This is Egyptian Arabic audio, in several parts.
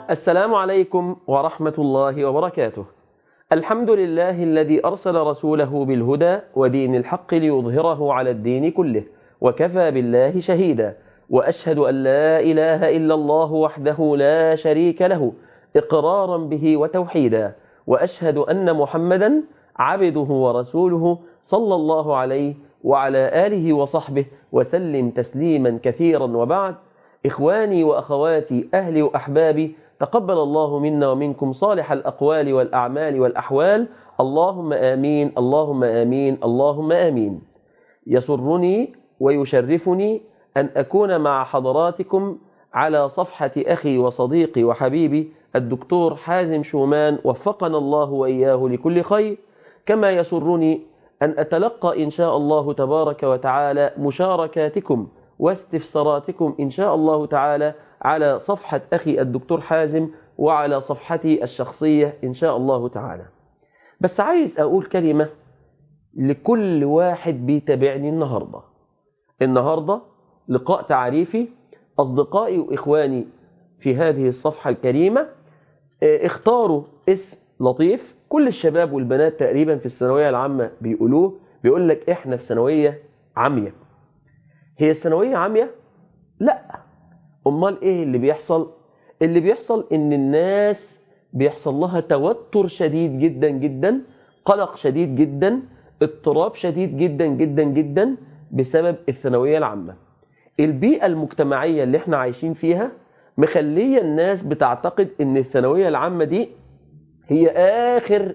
السلام عليكم ورحمة الله وبركاته الحمد لله الذي أرسل رسوله بالهدى ودين الحق ليظهره على الدين كله وكفى بالله شهيدا وأشهد أن لا إله إلا الله وحده لا شريك له إقرارا به وتوحيدا وأشهد أن محمدا عبده ورسوله صلى الله عليه وعلى آله وصحبه وسلم تسليما كثيرا وبعد إخواني وأخواتي أهلي وأحبابي تقبل الله منا ومنكم صالح الأقوال والأعمال والأحوال اللهم آمين اللهم آمين اللهم آمين يسرني ويشرفني أن أكون مع حضراتكم على صفحة أخي وصديقي وحبيبي الدكتور حازم شومان وفقنا الله وإياه لكل خير كما يسرني أن أتلقى إن شاء الله تبارك وتعالى مشاركاتكم واستفساراتكم إن شاء الله تعالى على صفحة أخي الدكتور حازم وعلى صفحتي الشخصية إن شاء الله تعالى بس عايز أقول كلمة لكل واحد بيتابعني النهاردة النهاردة لقاء تعريفي أصدقائي وإخواني في هذه الصفحة الكريمة اختاروا اسم لطيف كل الشباب والبنات تقريبا في الثانوية العامة بيقولوه بيقول لك احنا في ثانوية عامية هي الثانوية عامية؟ لا امال ايه اللي بيحصل اللي بيحصل ان الناس بيحصل لها توتر شديد جدا جدا قلق شديد جدا اضطراب شديد جدا جدا جدا بسبب الثانوية العامة البيئة المجتمعية اللي احنا عايشين فيها مخلية الناس بتعتقد ان الثانوية العامة دي هي آخر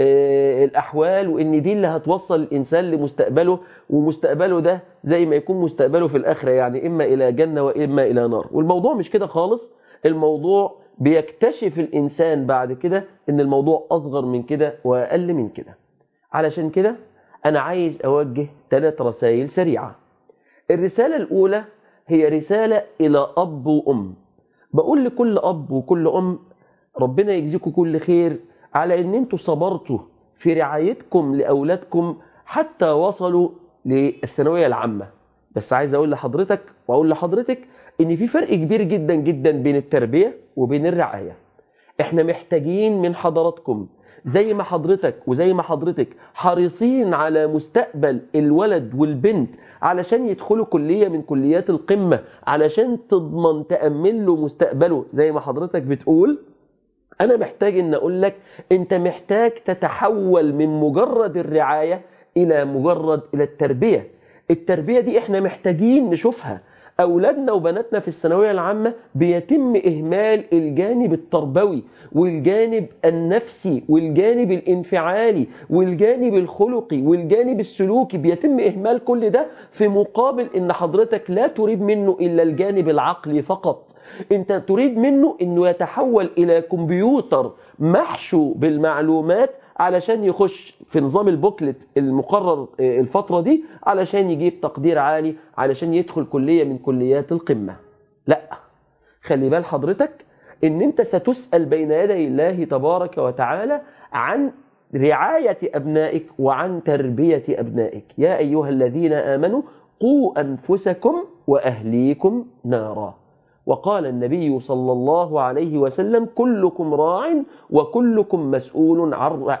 آه الأحوال وإن دي اللي هتوصل الإنسان لمستقبله ومستقبله ده زي ما يكون مستقبله في الآخرة يعني إما إلى جنة وإما إلى نار والموضوع مش كده خالص الموضوع بيكتشف الإنسان بعد كده إن الموضوع أصغر من كده وأقل من كده علشان كده أنا عايز أوجه ثلاث رسائل سريعة الرسالة الأولى هي رسالة إلى أب وأم بقول لكل أب وكل أم ربنا يجزيكم كل خير على ان انتوا صبرتوا في رعايتكم لأولادكم حتى وصلوا للثانوية العامة بس عايز أقول لحضرتك وأقول لحضرتك ان في فرق كبير جدا جدا بين التربية وبين الرعاية احنا محتاجين من حضراتكم زي ما حضرتك وزي ما حضرتك حريصين على مستقبل الولد والبنت علشان يدخلوا كلية من كليات القمة علشان تضمن تأمن له مستقبله زي ما حضرتك بتقول أنا محتاج أن أقول لك أنت محتاج تتحول من مجرد الرعاية إلى مجرد إلى التربية التربية دي إحنا محتاجين نشوفها أولادنا وبناتنا في الثانوية العامة بيتم إهمال الجانب التربوي والجانب النفسي والجانب الانفعالي والجانب الخلقي والجانب السلوكي بيتم إهمال كل ده في مقابل إن حضرتك لا تريد منه إلا الجانب العقلي فقط انت تريد منه انه يتحول الى كمبيوتر محشو بالمعلومات علشان يخش في نظام البوكلت المقرر الفترة دي علشان يجيب تقدير عالي علشان يدخل كلية من كليات القمة لا خلي بال حضرتك ان انت ستسأل بين يدي الله تبارك وتعالى عن رعاية أبنائك وعن تربية أبنائك يا أيها الذين آمنوا قوا أنفسكم وأهليكم نارا وقال النبي صلى الله عليه وسلم كلكم راع وكلكم مسؤول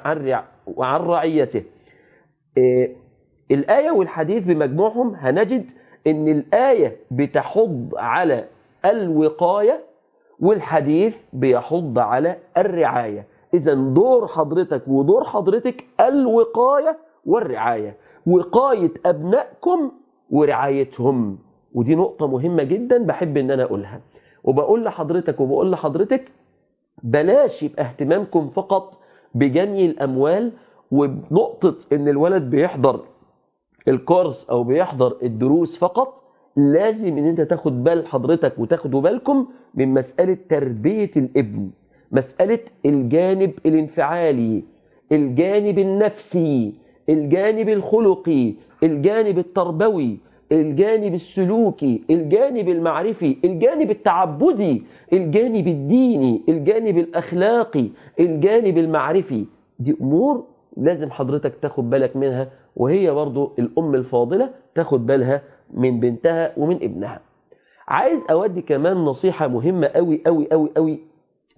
عن رعيته إيه الآية والحديث بمجموعهم هنجد أن الآية بتحض على الوقاية والحديث بيحض على الرعاية إذا دور حضرتك ودور حضرتك الوقاية والرعاية وقاية أبنائكم ورعايتهم ودي نقطة مهمة جدا بحب ان انا اقولها وبقول لحضرتك وبقول لحضرتك بلاش يبقى اهتمامكم فقط بجني الاموال وبنقطة ان الولد بيحضر الكورس او بيحضر الدروس فقط لازم ان انت تاخد بال حضرتك وتاخدوا بالكم من مسألة تربية الابن مسألة الجانب الانفعالي الجانب النفسي الجانب الخلقي الجانب التربوي الجانب السلوكي الجانب المعرفي الجانب التعبدي الجانب الديني الجانب الأخلاقي الجانب المعرفي دي أمور لازم حضرتك تاخد بالك منها وهي برضو الأم الفاضلة تاخد بالها من بنتها ومن ابنها عايز أودي كمان نصيحة مهمة أوي أوي أوي أوي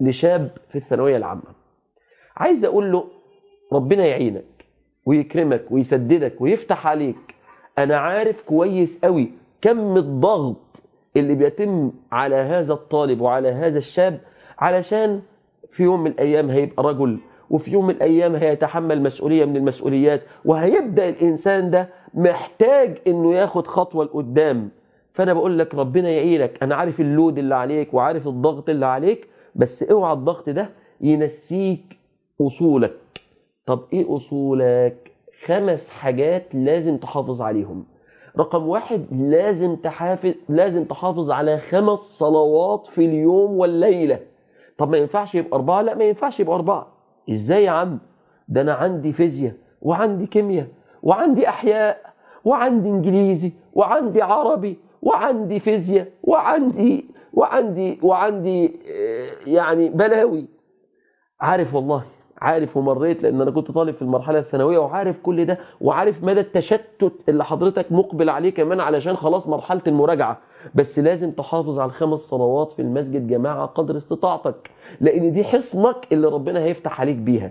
لشاب في الثانوية العامة عايز أقول له ربنا يعينك ويكرمك ويسددك ويفتح عليك أنا عارف كويس قوي كم الضغط اللي بيتم على هذا الطالب وعلى هذا الشاب علشان في يوم من الأيام هيبقى رجل وفي يوم من الأيام هيتحمل مسؤولية من المسؤوليات وهيبدأ الإنسان ده محتاج إنه ياخد خطوة لقدام فأنا بقول لك ربنا يعينك أنا عارف اللود اللي عليك وعارف الضغط اللي عليك بس اوعى الضغط ده ينسيك أصولك طب إيه أصولك؟ خمس حاجات لازم تحافظ عليهم رقم واحد لازم تحافظ لازم تحافظ على خمس صلوات في اليوم والليلة طب ما ينفعش يبقى أربعة لا ما ينفعش يبقى أربعة إزاي يا عم ده أنا عندي فيزياء وعندي كيمياء وعندي أحياء وعندي إنجليزي وعندي عربي وعندي فيزياء وعندي وعندي وعندي يعني بلاوي عارف والله عارف ومريت لان انا كنت طالب في المرحله الثانويه وعارف كل ده وعارف مدى التشتت اللي حضرتك مقبل عليه كمان علشان خلاص مرحله المراجعه بس لازم تحافظ على الخمس صلوات في المسجد جماعه قدر استطاعتك لان دي حصنك اللي ربنا هيفتح عليك بيها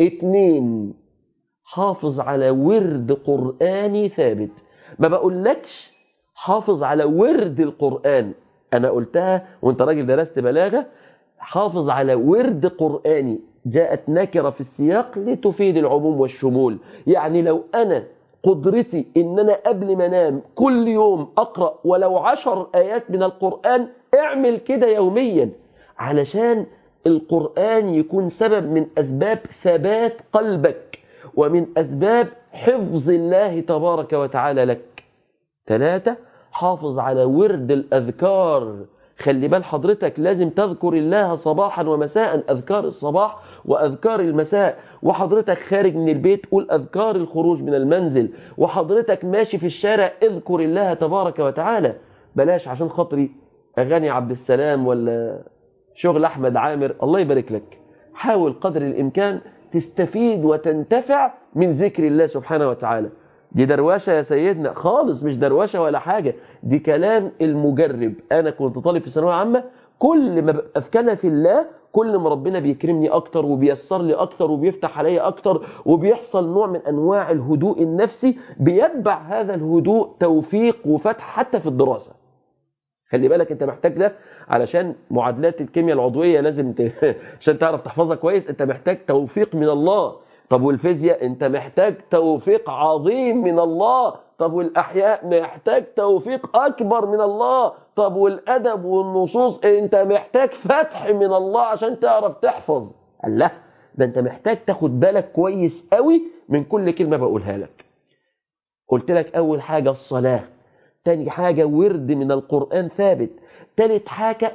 اتنين حافظ على ورد قراني ثابت ما بقولكش حافظ على ورد القران انا قلتها وانت راجل درست بلاغه حافظ على ورد قراني جاءت نكرة في السياق لتفيد العموم والشمول يعني لو أنا قدرتي إن أنا قبل ما أنام كل يوم أقرأ ولو عشر آيات من القرآن اعمل كده يوميا علشان القرآن يكون سبب من أسباب ثبات قلبك ومن أسباب حفظ الله تبارك وتعالى لك ثلاثة حافظ على ورد الأذكار خلي بال حضرتك لازم تذكر الله صباحا ومساء أذكار الصباح وأذكار المساء وحضرتك خارج من البيت قول أذكار الخروج من المنزل وحضرتك ماشي في الشارع اذكر الله تبارك وتعالى بلاش عشان خاطري أغاني عبد السلام ولا شغل أحمد عامر الله يبارك لك حاول قدر الإمكان تستفيد وتنتفع من ذكر الله سبحانه وتعالى دي درواشة يا سيدنا خالص مش درواشة ولا حاجة دي كلام المجرب أنا كنت طالب في ثانوية عامة كل ما ببقى في كنف الله كل ما ربنا بيكرمني أكتر وبيسر لي أكتر وبيفتح عليا أكتر وبيحصل نوع من أنواع الهدوء النفسي بيتبع هذا الهدوء توفيق وفتح حتى في الدراسة خلي بالك انت محتاج ده علشان معادلات الكيمياء العضوية لازم ت... عشان تعرف تحفظها كويس انت محتاج توفيق من الله طب والفيزياء انت محتاج توفيق عظيم من الله طب والأحياء محتاج توفيق أكبر من الله طب والأدب والنصوص انت محتاج فتح من الله عشان تعرف تحفظ الله ده انت محتاج تاخد بالك كويس قوي من كل كلمة بقولها لك قلت لك أول حاجة الصلاة تاني حاجة ورد من القرآن ثابت تالت حاجة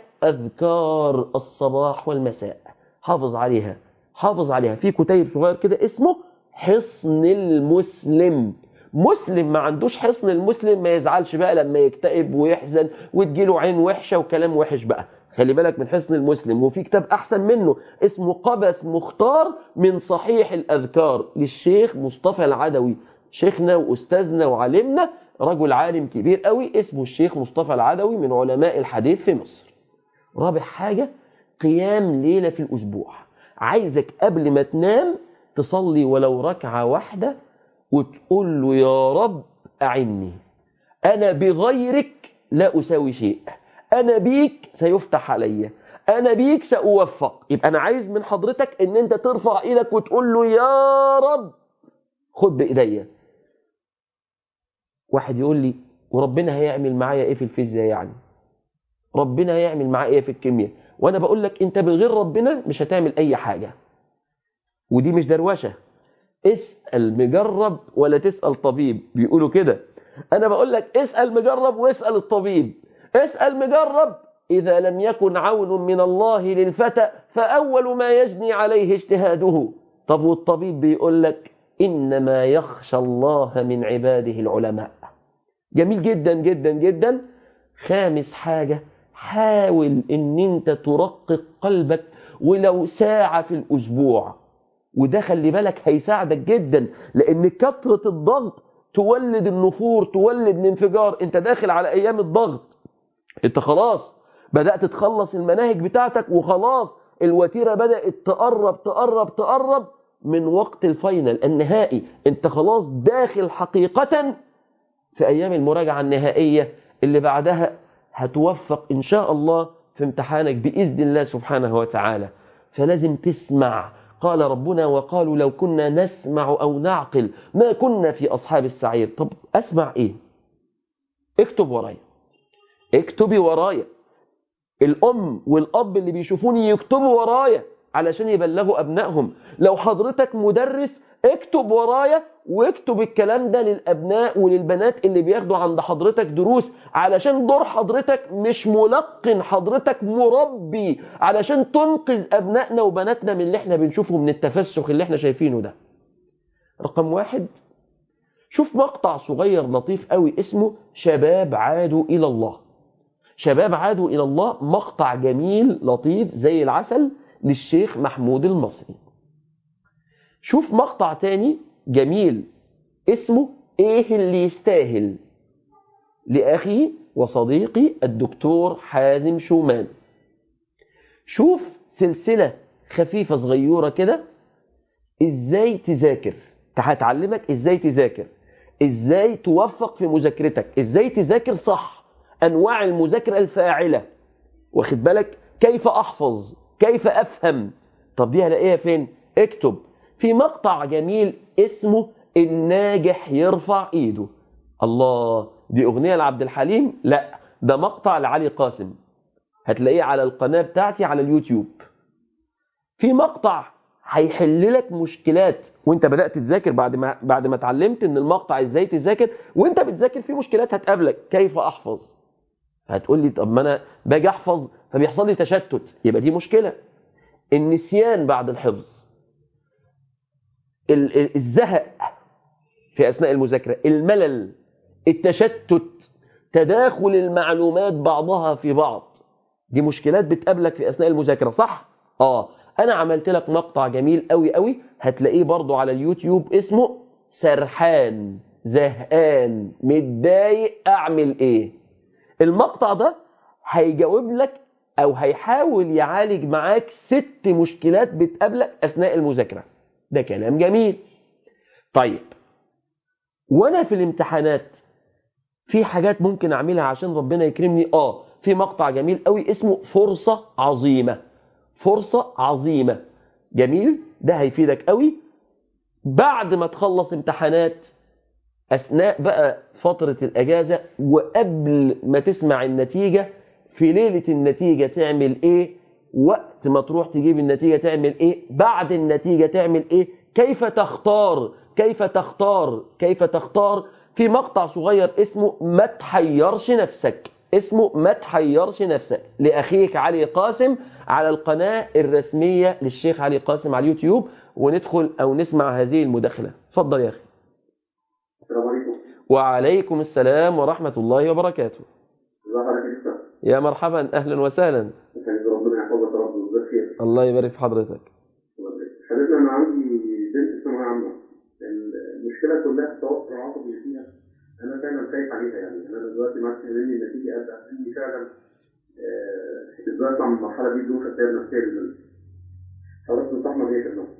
أذكار الصباح والمساء حافظ عليها حافظ عليها في كتيب صغير كده اسمه حصن المسلم مسلم ما عندوش حصن المسلم ما يزعلش بقى لما يكتئب ويحزن وتجيله عين وحشة وكلام وحش بقى خلي بالك من حصن المسلم وفي كتاب أحسن منه اسمه قبس مختار من صحيح الأذكار للشيخ مصطفى العدوي شيخنا وأستاذنا وعلمنا رجل عالم كبير قوي اسمه الشيخ مصطفى العدوي من علماء الحديث في مصر رابع حاجة قيام ليلة في الأسبوع عايزك قبل ما تنام تصلي ولو ركعة واحدة وتقول له يا رب أعني أنا بغيرك لا أساوي شيء أنا بيك سيفتح علي أنا بيك سأوفق يبقى أنا عايز من حضرتك أن أنت ترفع إيدك وتقول له يا رب خد بإيديا واحد يقول لي وربنا هيعمل معايا ايه في الفيزياء يعني ربنا هيعمل معايا ايه في الكيمياء وانا بقول لك انت بغير ربنا مش هتعمل اي حاجة ودي مش دروشة اسأل مجرب ولا تسأل طبيب بيقولوا كده انا بقول لك اسأل مجرب واسأل الطبيب اسأل مجرب إذا لم يكن عون من الله للفتى فأول ما يجني عليه اجتهاده طب والطبيب بيقول لك إنما يخشى الله من عباده العلماء جميل جدا جدا جدا خامس حاجة حاول ان انت ترقق قلبك ولو ساعة في الاسبوع وده خلي بالك هيساعدك جدا لان كثرة الضغط تولد النفور تولد الانفجار انت داخل على ايام الضغط انت خلاص بدأت تخلص المناهج بتاعتك وخلاص الوتيرة بدأت تقرب تقرب تقرب من وقت الفاينل النهائي انت خلاص داخل حقيقة في أيام المراجعة النهائية اللي بعدها هتوفق إن شاء الله في امتحانك بإذن الله سبحانه وتعالى فلازم تسمع قال ربنا وقالوا لو كنا نسمع أو نعقل ما كنا في أصحاب السعير طب أسمع إيه اكتب ورايا اكتبي ورايا الأم والأب اللي بيشوفوني يكتبوا ورايا علشان يبلغوا أبنائهم لو حضرتك مدرس اكتب ورايا واكتب الكلام ده للأبناء وللبنات اللي بياخدوا عند حضرتك دروس علشان دور حضرتك مش ملقن حضرتك مربي علشان تنقذ أبنائنا وبناتنا من اللي احنا بنشوفه من التفسخ اللي احنا شايفينه ده رقم واحد شوف مقطع صغير لطيف قوي اسمه شباب عادوا إلى الله شباب عادوا إلى الله مقطع جميل لطيف زي العسل للشيخ محمود المصري شوف مقطع تاني جميل اسمه ايه اللي يستاهل لأخي وصديقي الدكتور حازم شومان شوف سلسلة خفيفة صغيرة كده ازاي تذاكر هتعلمك ازاي تذاكر ازاي توفق في مذاكرتك ازاي تذاكر صح انواع المذاكرة الفاعلة واخد بالك كيف احفظ كيف افهم طب دي هلاقيها فين اكتب في مقطع جميل اسمه الناجح يرفع ايده الله دي اغنية لعبد الحليم لا ده مقطع لعلي قاسم هتلاقيه على القناة بتاعتي على اليوتيوب في مقطع هيحل لك مشكلات وانت بدأت تذاكر بعد ما بعد ما اتعلمت ان المقطع ازاي تذاكر وانت بتذاكر في مشكلات هتقابلك كيف احفظ هتقول لي طب ما انا باجي احفظ فبيحصل لي تشتت يبقى دي مشكلة النسيان بعد الحفظ الزهق في أثناء المذاكرة الملل التشتت تداخل المعلومات بعضها في بعض دي مشكلات بتقابلك في أثناء المذاكرة صح؟ آه أنا عملت لك مقطع جميل قوي قوي هتلاقيه برضو على اليوتيوب اسمه سرحان زهقان متضايق أعمل إيه المقطع ده هيجاوب لك أو هيحاول يعالج معاك ست مشكلات بتقابلك أثناء المذاكرة ده كلام جميل طيب وانا في الامتحانات في حاجات ممكن اعملها عشان ربنا يكرمني اه في مقطع جميل قوي اسمه فرصة عظيمة فرصة عظيمة جميل ده هيفيدك قوي بعد ما تخلص امتحانات اثناء بقى فترة الاجازة وقبل ما تسمع النتيجة في ليلة النتيجة تعمل ايه وقت ما تروح تجيب النتيجة تعمل ايه بعد النتيجة تعمل ايه كيف تختار كيف تختار كيف تختار في مقطع صغير اسمه ما تحيرش نفسك اسمه ما تحيرش نفسك لأخيك علي قاسم على القناة الرسمية للشيخ علي قاسم على اليوتيوب وندخل أو نسمع هذه المداخلة اتفضل يا أخي السلام عليكم وعليكم السلام ورحمة الله وبركاته ازي حضرتك يا استاذ يا مرحبا أهلا وسهلا كان ربنا يحفظك يا رب ويجزاك خير الله يبارك في حضرتك حضرتك انا عندي بنت ثانويه عامه المشكله كلها التوتر العصبي اللي فيها انا فعلا خايف عليها يعني انا دلوقتي معاك مني النتيجه ابدا مني فعلا آه، ازاي اطلع من المرحله دي بدون خسائر نفسيه للبنت حضرتك تنصحنا بايه يا شباب؟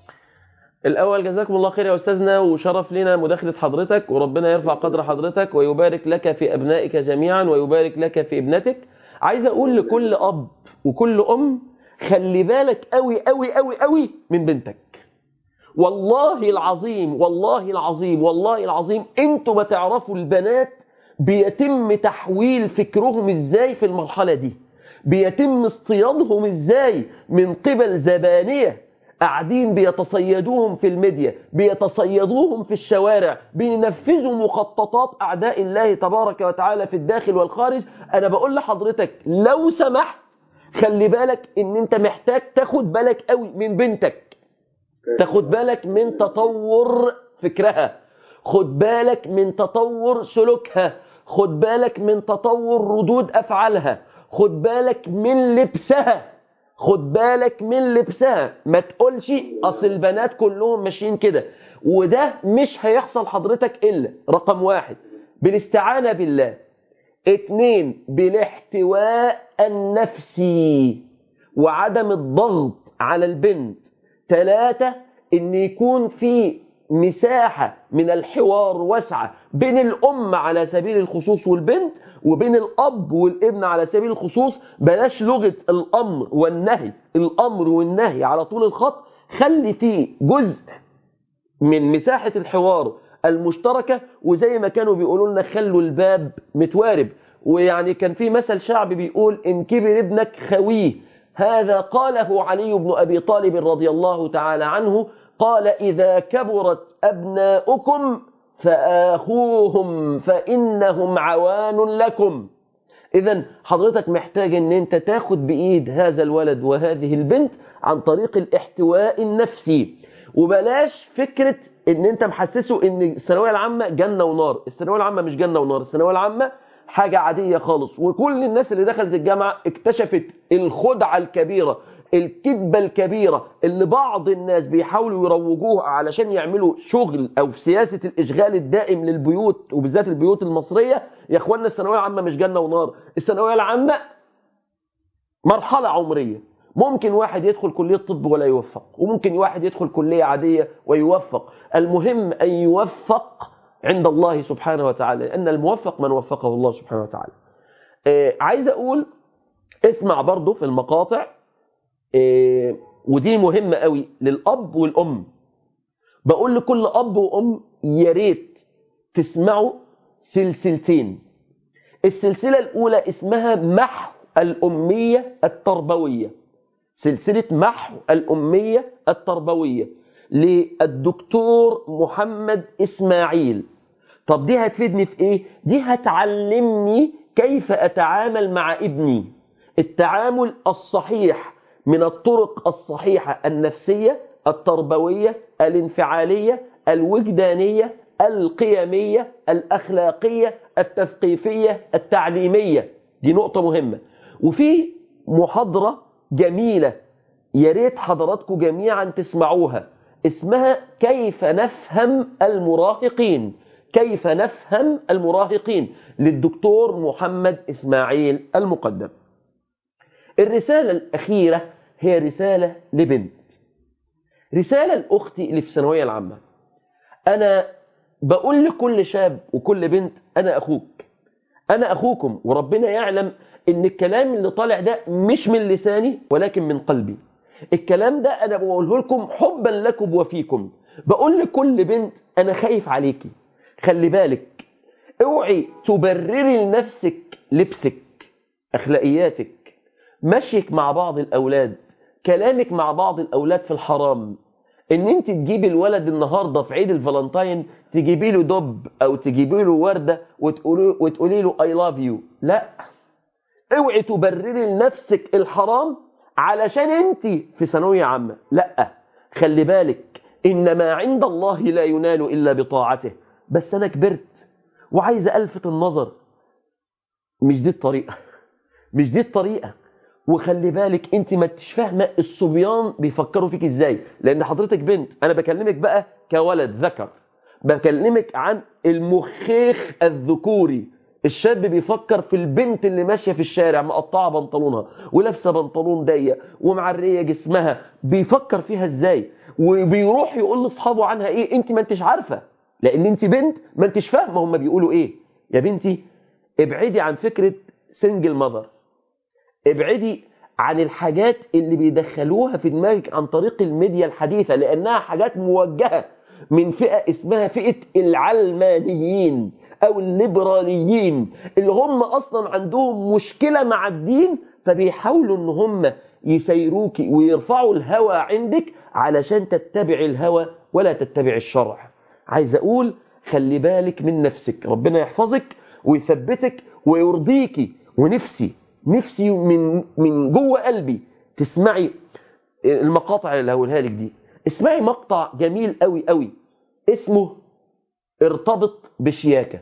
الأول جزاكم الله خير يا أستاذنا وشرف لنا مداخلة حضرتك وربنا يرفع قدر حضرتك ويبارك لك في أبنائك جميعا ويبارك لك في ابنتك عايز أقول لكل أب وكل أم خلي بالك قوي قوي قوي قوي من بنتك والله العظيم والله العظيم والله العظيم انتوا ما تعرفوا البنات بيتم تحويل فكرهم ازاي في المرحلة دي بيتم اصطيادهم ازاي من قبل زبانية قاعدين بيتصيدوهم في الميديا بيتصيدوهم في الشوارع بينفذوا مخططات أعداء الله تبارك وتعالى في الداخل والخارج أنا بقول لحضرتك لو سمحت خلي بالك ان انت محتاج تاخد بالك قوي من بنتك تاخد بالك من تطور فكرها خد بالك من تطور سلوكها خد بالك من تطور ردود أفعالها خد بالك من لبسها خد بالك من لبسها ما تقولش أصل البنات كلهم ماشيين كده وده مش هيحصل حضرتك إلا رقم واحد بالاستعانة بالله اتنين بالاحتواء النفسي وعدم الضغط على البنت ثلاثة ان يكون في مساحة من الحوار واسعة بين الأم على سبيل الخصوص والبنت وبين الأب والابن على سبيل الخصوص بلاش لغة الأمر والنهي الأمر والنهي على طول الخط خلي فيه جزء من مساحة الحوار المشتركة وزي ما كانوا بيقولوا لنا خلوا الباب متوارب ويعني كان في مثل شعبي بيقول إن كبر ابنك خويه هذا قاله علي بن أبي طالب رضي الله تعالى عنه قال إذا كبرت أبناؤكم فآخوهم فإنهم عوان لكم إذا حضرتك محتاج أن أنت تاخد بإيد هذا الولد وهذه البنت عن طريق الاحتواء النفسي وبلاش فكرة أن أنت محسسه أن الثانوية العامة جنة ونار الثانوية العامة مش جنة ونار الثانوية العامة حاجة عادية خالص وكل الناس اللي دخلت الجامعة اكتشفت الخدعة الكبيرة الكذبة الكبيرة اللي بعض الناس بيحاولوا يروجوها علشان يعملوا شغل او في سياسة الاشغال الدائم للبيوت وبالذات البيوت المصرية يا اخوانا الثانوية العامة مش جنة ونار الثانوية العامة مرحلة عمرية ممكن واحد يدخل كلية طب ولا يوفق وممكن واحد يدخل كلية عادية ويوفق المهم أن يوفق عند الله سبحانه وتعالى لأن الموفق من وفقه الله سبحانه وتعالى آه عايز أقول اسمع برضو في المقاطع آه ودي مهمة قوي للأب والأم بقول لكل أب وأم يا ريت تسمعوا سلسلتين السلسلة الأولى اسمها محو الأمية التربوية سلسلة محو الأمية التربوية للدكتور محمد إسماعيل طب دي هتفيدني في إيه؟ دي هتعلمني كيف أتعامل مع ابني التعامل الصحيح من الطرق الصحيحة النفسية التربوية الانفعالية الوجدانية القيمية الأخلاقية التثقيفية التعليمية دي نقطة مهمة وفي محاضرة جميلة يا ريت حضراتكم جميعا تسمعوها اسمها كيف نفهم المراهقين كيف نفهم المراهقين للدكتور محمد إسماعيل المقدم الرسالة الأخيرة هي رسالة لبنت رسالة لأختي اللي في الثانوية العامة أنا بقول لكل شاب وكل بنت أنا أخوك أنا أخوكم وربنا يعلم إن الكلام اللي طالع ده مش من لساني ولكن من قلبي الكلام ده أنا بقوله لكم حبا لكم وفيكم بقول لكل بنت أنا خايف عليكي خلي بالك اوعي تبرري لنفسك لبسك أخلاقياتك مشيك مع بعض الأولاد كلامك مع بعض الأولاد في الحرام ان انت تجيبي الولد النهاردة في عيد الفالنتاين تجيبي له دب او تجيبي له وردة وتقولي, وتقولي له I love you لا اوعي تبرري لنفسك الحرام علشان انت في ثانوية عامة لا خلي بالك ان ما عند الله لا ينال الا بطاعته بس انا كبرت وعايز الفت النظر مش دي الطريقة مش دي الطريقة وخلي بالك انت ما انتش فاهمه الصبيان بيفكروا فيك ازاي لان حضرتك بنت انا بكلمك بقى كولد ذكر بكلمك عن المخيخ الذكوري الشاب بيفكر في البنت اللي ماشيه في الشارع مقطعه بنطلونها ولابسه بنطلون ضيق ومعريه جسمها بيفكر فيها ازاي وبيروح يقول لاصحابه عنها ايه انت ما انتش عارفه لان انت بنت ما انتش فاهمه هم بيقولوا ايه يا بنتي ابعدي عن فكره سنجل ماذر ابعدي عن الحاجات اللي بيدخلوها في دماغك عن طريق الميديا الحديثة لأنها حاجات موجهة من فئة اسمها فئة العلمانيين أو الليبراليين اللي هم أصلا عندهم مشكلة مع الدين فبيحاولوا أن هم يسيروك ويرفعوا الهوى عندك علشان تتبع الهوى ولا تتبع الشرع عايز أقول خلي بالك من نفسك ربنا يحفظك ويثبتك ويرضيك ونفسي نفسي من من جوه قلبي تسمعي المقاطع اللي هقولها لك دي اسمعي مقطع جميل قوي قوي اسمه ارتبط بشياكه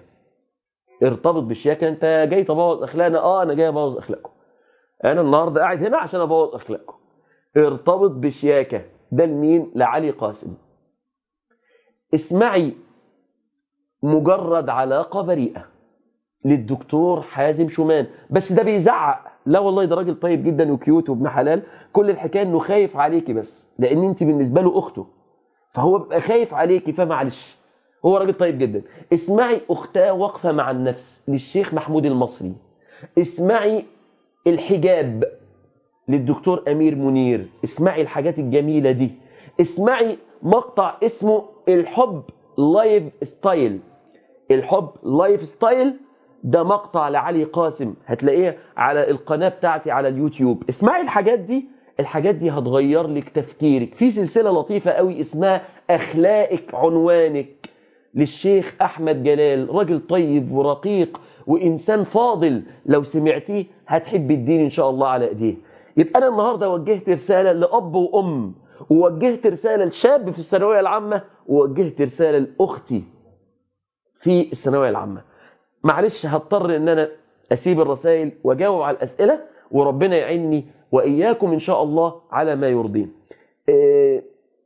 ارتبط بشياكه انت جاي تبوظ اخلاقنا اه انا جاي ابوظ اخلاقكم انا النهارده قاعد هنا عشان ابوظ اخلاقكم ارتبط بشياكه ده لمين لعلي قاسم اسمعي مجرد علاقه بريئه للدكتور حازم شومان بس ده بيزعق لا والله ده راجل طيب جدا وكيوت وابن حلال كل الحكايه انه خايف عليكي بس لان انت بالنسبه له اخته فهو بيبقى خايف عليكي فمعلش هو راجل طيب جدا اسمعي اختاه واقفه مع النفس للشيخ محمود المصري اسمعي الحجاب للدكتور امير منير اسمعي الحاجات الجميله دي اسمعي مقطع اسمه الحب لايف ستايل الحب لايف ستايل ده مقطع لعلي قاسم هتلاقيه على القناة بتاعتي على اليوتيوب اسمعي الحاجات دي الحاجات دي هتغير لك تفكيرك في سلسلة لطيفة قوي اسمها أخلاقك عنوانك للشيخ أحمد جلال راجل طيب ورقيق وإنسان فاضل لو سمعتيه هتحب الدين إن شاء الله على إيديه يبقى أنا النهاردة وجهت رسالة لأب وأم ووجهت رسالة لشاب في الثانوية العامة ووجهت رسالة لأختي في الثانوية العامة معلش هضطر ان انا اسيب الرسائل واجاوب على الاسئله وربنا يعيني واياكم ان شاء الله على ما يرضيه. إيه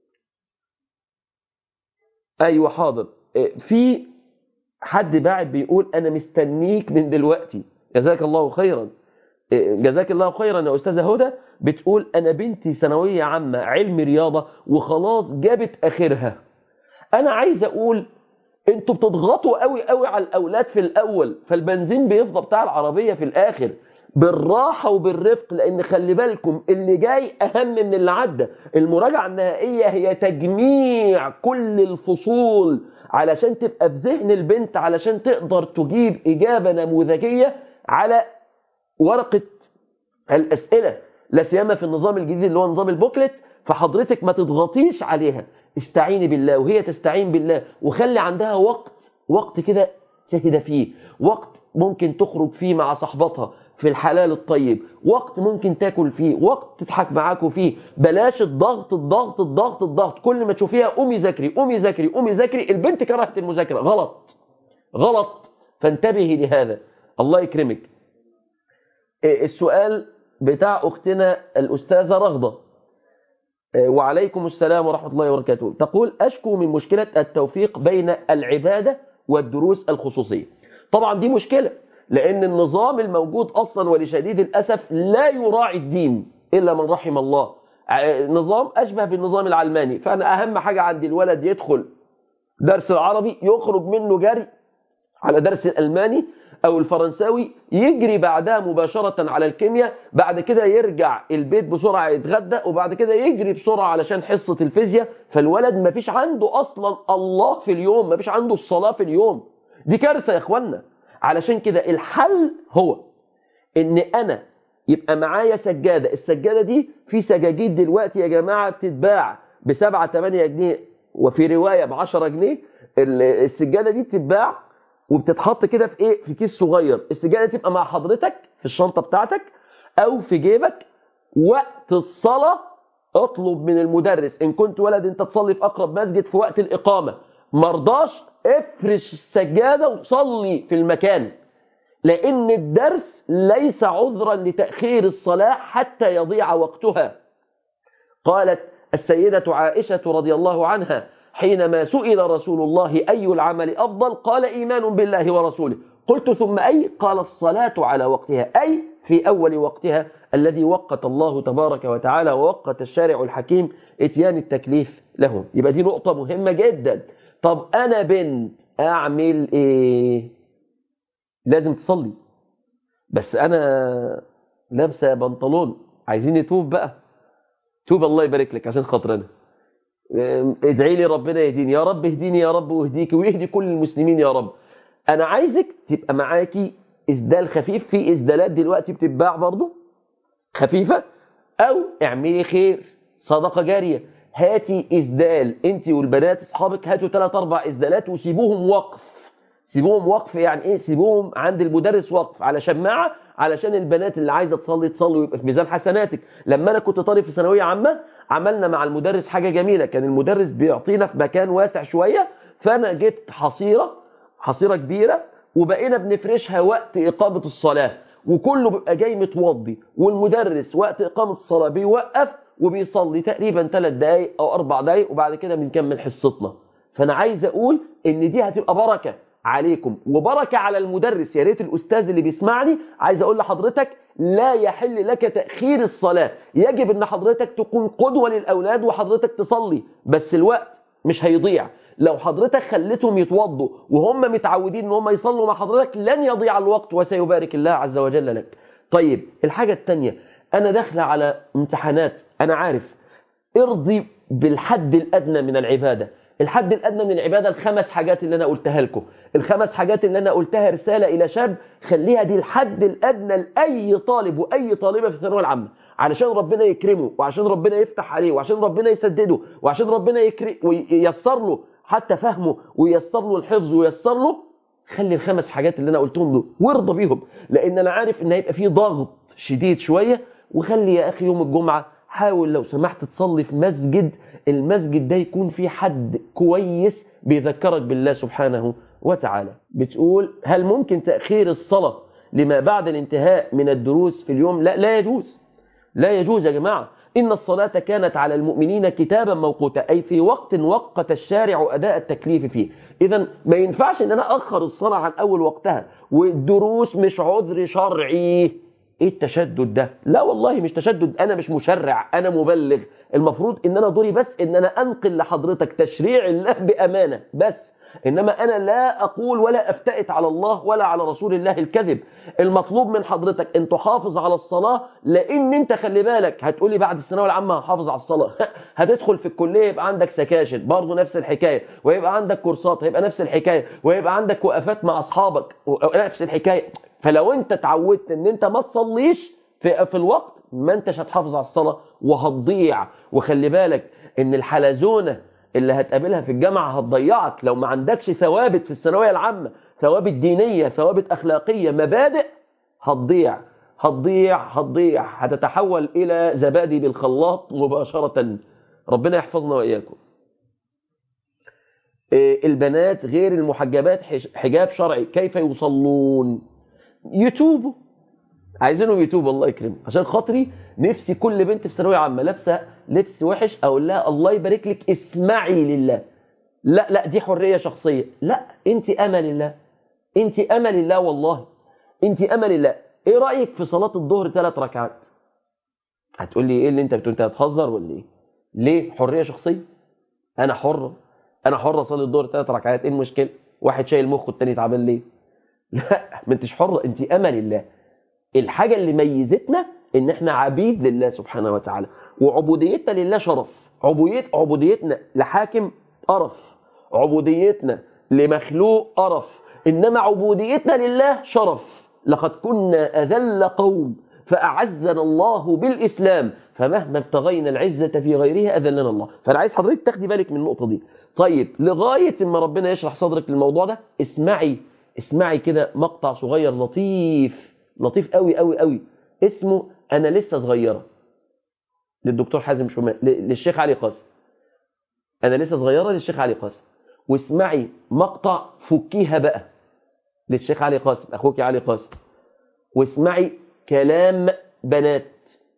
ايوه حاضر إيه في حد باعت بيقول انا مستنيك من دلوقتي جزاك الله خيرا إيه جزاك الله خيرا يا استاذه هدى بتقول انا بنتي ثانويه عامه علم رياضه وخلاص جابت اخرها. انا عايز اقول انتوا بتضغطوا قوي قوي على الاولاد في الاول فالبنزين بيفضى بتاع العربيه في الاخر بالراحه وبالرفق لان خلي بالكم اللي جاي اهم من اللي عدى المراجعه النهائيه هي تجميع كل الفصول علشان تبقى في ذهن البنت علشان تقدر تجيب اجابه نموذجيه على ورقه الاسئله لا سيما في النظام الجديد اللي هو نظام البوكلت فحضرتك ما تضغطيش عليها استعيني بالله وهي تستعين بالله وخلي عندها وقت وقت كده تهدى فيه وقت ممكن تخرج فيه مع صحبتها في الحلال الطيب وقت ممكن تاكل فيه وقت تضحك معاكوا فيه بلاش الضغط الضغط الضغط الضغط كل ما تشوفيها قومي ذاكري قومي ذاكري قومي ذاكري البنت كرهت المذاكره غلط غلط فانتبهي لهذا الله يكرمك السؤال بتاع اختنا الاستاذه رغده وعليكم السلام ورحمة الله وبركاته تقول أشكو من مشكلة التوفيق بين العبادة والدروس الخصوصية طبعا دي مشكلة لأن النظام الموجود أصلا ولشديد الأسف لا يراعي الدين إلا من رحم الله نظام أشبه بالنظام العلماني فأنا أهم حاجة عندي الولد يدخل درس العربي يخرج منه جري على درس الألماني أو الفرنساوي يجري بعدها مباشرة على الكيمياء بعد كده يرجع البيت بسرعة يتغدى وبعد كده يجري بسرعة علشان حصة الفيزياء فالولد ما فيش عنده أصلا الله في اليوم ما فيش عنده الصلاة في اليوم دي كارثة يا إخوانا علشان كده الحل هو إن أنا يبقى معايا سجادة السجادة دي في سجاجيد دلوقتي يا جماعة بتتباع بسبعة تمانية جنيه وفي رواية بعشرة جنيه السجادة دي بتتباع وبتتحط كده في ايه في كيس صغير السجاده تبقى مع حضرتك في الشنطه بتاعتك او في جيبك وقت الصلاه اطلب من المدرس ان كنت ولد انت تصلي في اقرب مسجد في وقت الاقامه مرضاش افرش السجاده وصلي في المكان لان الدرس ليس عذرا لتاخير الصلاه حتى يضيع وقتها قالت السيده عائشه رضي الله عنها حينما سئل رسول الله أي العمل أفضل قال إيمان بالله ورسوله قلت ثم أي قال الصلاة على وقتها أي في أول وقتها الذي وقت الله تبارك وتعالى ووقت الشارع الحكيم اتيان التكليف لهم يبقى دي نقطة مهمة جدا طب أنا بنت أعمل إيه لازم تصلي بس أنا لابسة بنطلون عايزين نتوب بقى توب الله يبارك لك عشان خاطرنا ادعي لي ربنا يهديني يا رب اهديني يا رب واهديك ويهدي كل المسلمين يا رب انا عايزك تبقى معاكي اسدال خفيف في اسدالات دلوقتي بتتباع برضو خفيفة او اعملي خير صدقة جارية هاتي اسدال انت والبنات اصحابك هاتوا ثلاث اربع اسدالات وسيبوهم وقف سيبوهم وقف يعني ايه سيبوهم عند المدرس وقف على شماعة علشان البنات اللي عايزة تصلي تصلي ويبقى في ميزان حسناتك لما انا كنت طالب في ثانوية عامة عملنا مع المدرس حاجة جميلة كان المدرس بيعطينا في مكان واسع شوية فأنا جبت حصيرة حصيرة كبيرة وبقينا بنفرشها وقت إقامة الصلاة وكله بيبقى جاي متوضي والمدرس وقت إقامة الصلاة بيوقف وبيصلي تقريبا ثلاث دقايق أو أربع دقايق وبعد كده بنكمل حصتنا فأنا عايز أقول إن دي هتبقى بركة عليكم وبركة على المدرس يا ريت الأستاذ اللي بيسمعني عايز أقول لحضرتك لا يحل لك تأخير الصلاة يجب أن حضرتك تكون قدوة للأولاد وحضرتك تصلي بس الوقت مش هيضيع لو حضرتك خليتهم يتوضوا وهم متعودين ان هم يصلوا مع حضرتك لن يضيع الوقت وسيبارك الله عز وجل لك طيب الحاجة التانية أنا داخلة على امتحانات أنا عارف ارضي بالحد الأدنى من العبادة الحد الأدنى من العبادة الخمس حاجات اللي أنا قلتها لكم الخمس حاجات اللي أنا قلتها رسالة إلى شاب خليها دي الحد الأدنى لأي طالب وأي طالبة في الثانوية العامة علشان ربنا يكرمه وعشان ربنا يفتح عليه وعشان ربنا يسدده وعشان ربنا يكرم وييسر له حتى فهمه وييسر له الحفظ وييسر له خلي الخمس حاجات اللي أنا قلتهم دول وارضى بيهم لأن أنا عارف إن هيبقى فيه ضغط شديد شوية وخلي يا أخي يوم الجمعة حاول لو سمحت تصلي في مسجد المسجد ده يكون فيه حد كويس بيذكرك بالله سبحانه وتعالى بتقول هل ممكن تأخير الصلاة لما بعد الانتهاء من الدروس في اليوم لا لا يجوز لا يجوز يا جماعة إن الصلاة كانت على المؤمنين كتابا موقوتا أي في وقت وقت الشارع أداء التكليف فيه إذا ما ينفعش إن أنا أخر الصلاة عن أول وقتها والدروس مش عذر شرعي ايه التشدد ده لا والله مش تشدد انا مش مشرع انا مبلغ المفروض ان انا دوري بس ان انا انقل لحضرتك تشريع الله بامانه بس انما انا لا اقول ولا افتئت على الله ولا على رسول الله الكذب المطلوب من حضرتك ان تحافظ على الصلاه لان انت خلي بالك هتقولي بعد الثانويه العامه هحافظ على الصلاه هتدخل في الكليه يبقى عندك سكاشن برضه نفس الحكايه ويبقى عندك كورسات هيبقى نفس الحكايه ويبقى عندك وقفات مع اصحابك نفس الحكايه فلو انت اتعودت ان انت ما تصليش في, في الوقت ما انتش هتحافظ على الصلاة وهتضيع وخلي بالك ان الحلزونة اللي هتقابلها في الجامعة هتضيعك لو ما عندكش ثوابت في الثانوية العامة ثوابت دينية ثوابت أخلاقية مبادئ هتضيع هتضيع هتضيع هتتحول إلى زبادي بالخلاط مباشرة ربنا يحفظنا وإياكم البنات غير المحجبات حجاب شرعي كيف يصلون يتوبوا عايزينهم يتوبوا الله يكرمهم عشان خاطري نفسي كل بنت في ثانويه عامه لابسه لبس وحش اقول لها الله يبارك لك اسمعي لله لا لا دي حريه شخصيه لا انت امل الله انت امل الله والله انت امل الله ايه رايك في صلاه الظهر ثلاث ركعات هتقول لي ايه اللي انت بتقول انت هتهزر ولا ايه ليه حريه شخصيه انا حر انا حر اصلي الظهر ثلاث ركعات ايه المشكله واحد شايل مخه التاني تعبان ليه لا ما انتش حرة انت امل الله الحاجة اللي ميزتنا ان احنا عبيد لله سبحانه وتعالى وعبوديتنا لله شرف عبوديت عبوديتنا لحاكم قرف عبوديتنا لمخلوق قرف انما عبوديتنا لله شرف لقد كنا اذل قوم فاعزنا الله بالاسلام فمهما ابتغينا العزة في غيرها اذلنا الله فانا عايز حضرتك تاخدي بالك من النقطة دي طيب لغاية ما ربنا يشرح صدرك للموضوع ده اسمعي اسمعي كده مقطع صغير لطيف لطيف قوي قوي قوي اسمه انا لسه صغيره للدكتور حازم شمال للشيخ علي قاسم انا لسه صغيره للشيخ علي قاسم واسمعي مقطع فكيها بقى للشيخ علي قاسم اخوك علي قاسم واسمعي كلام بنات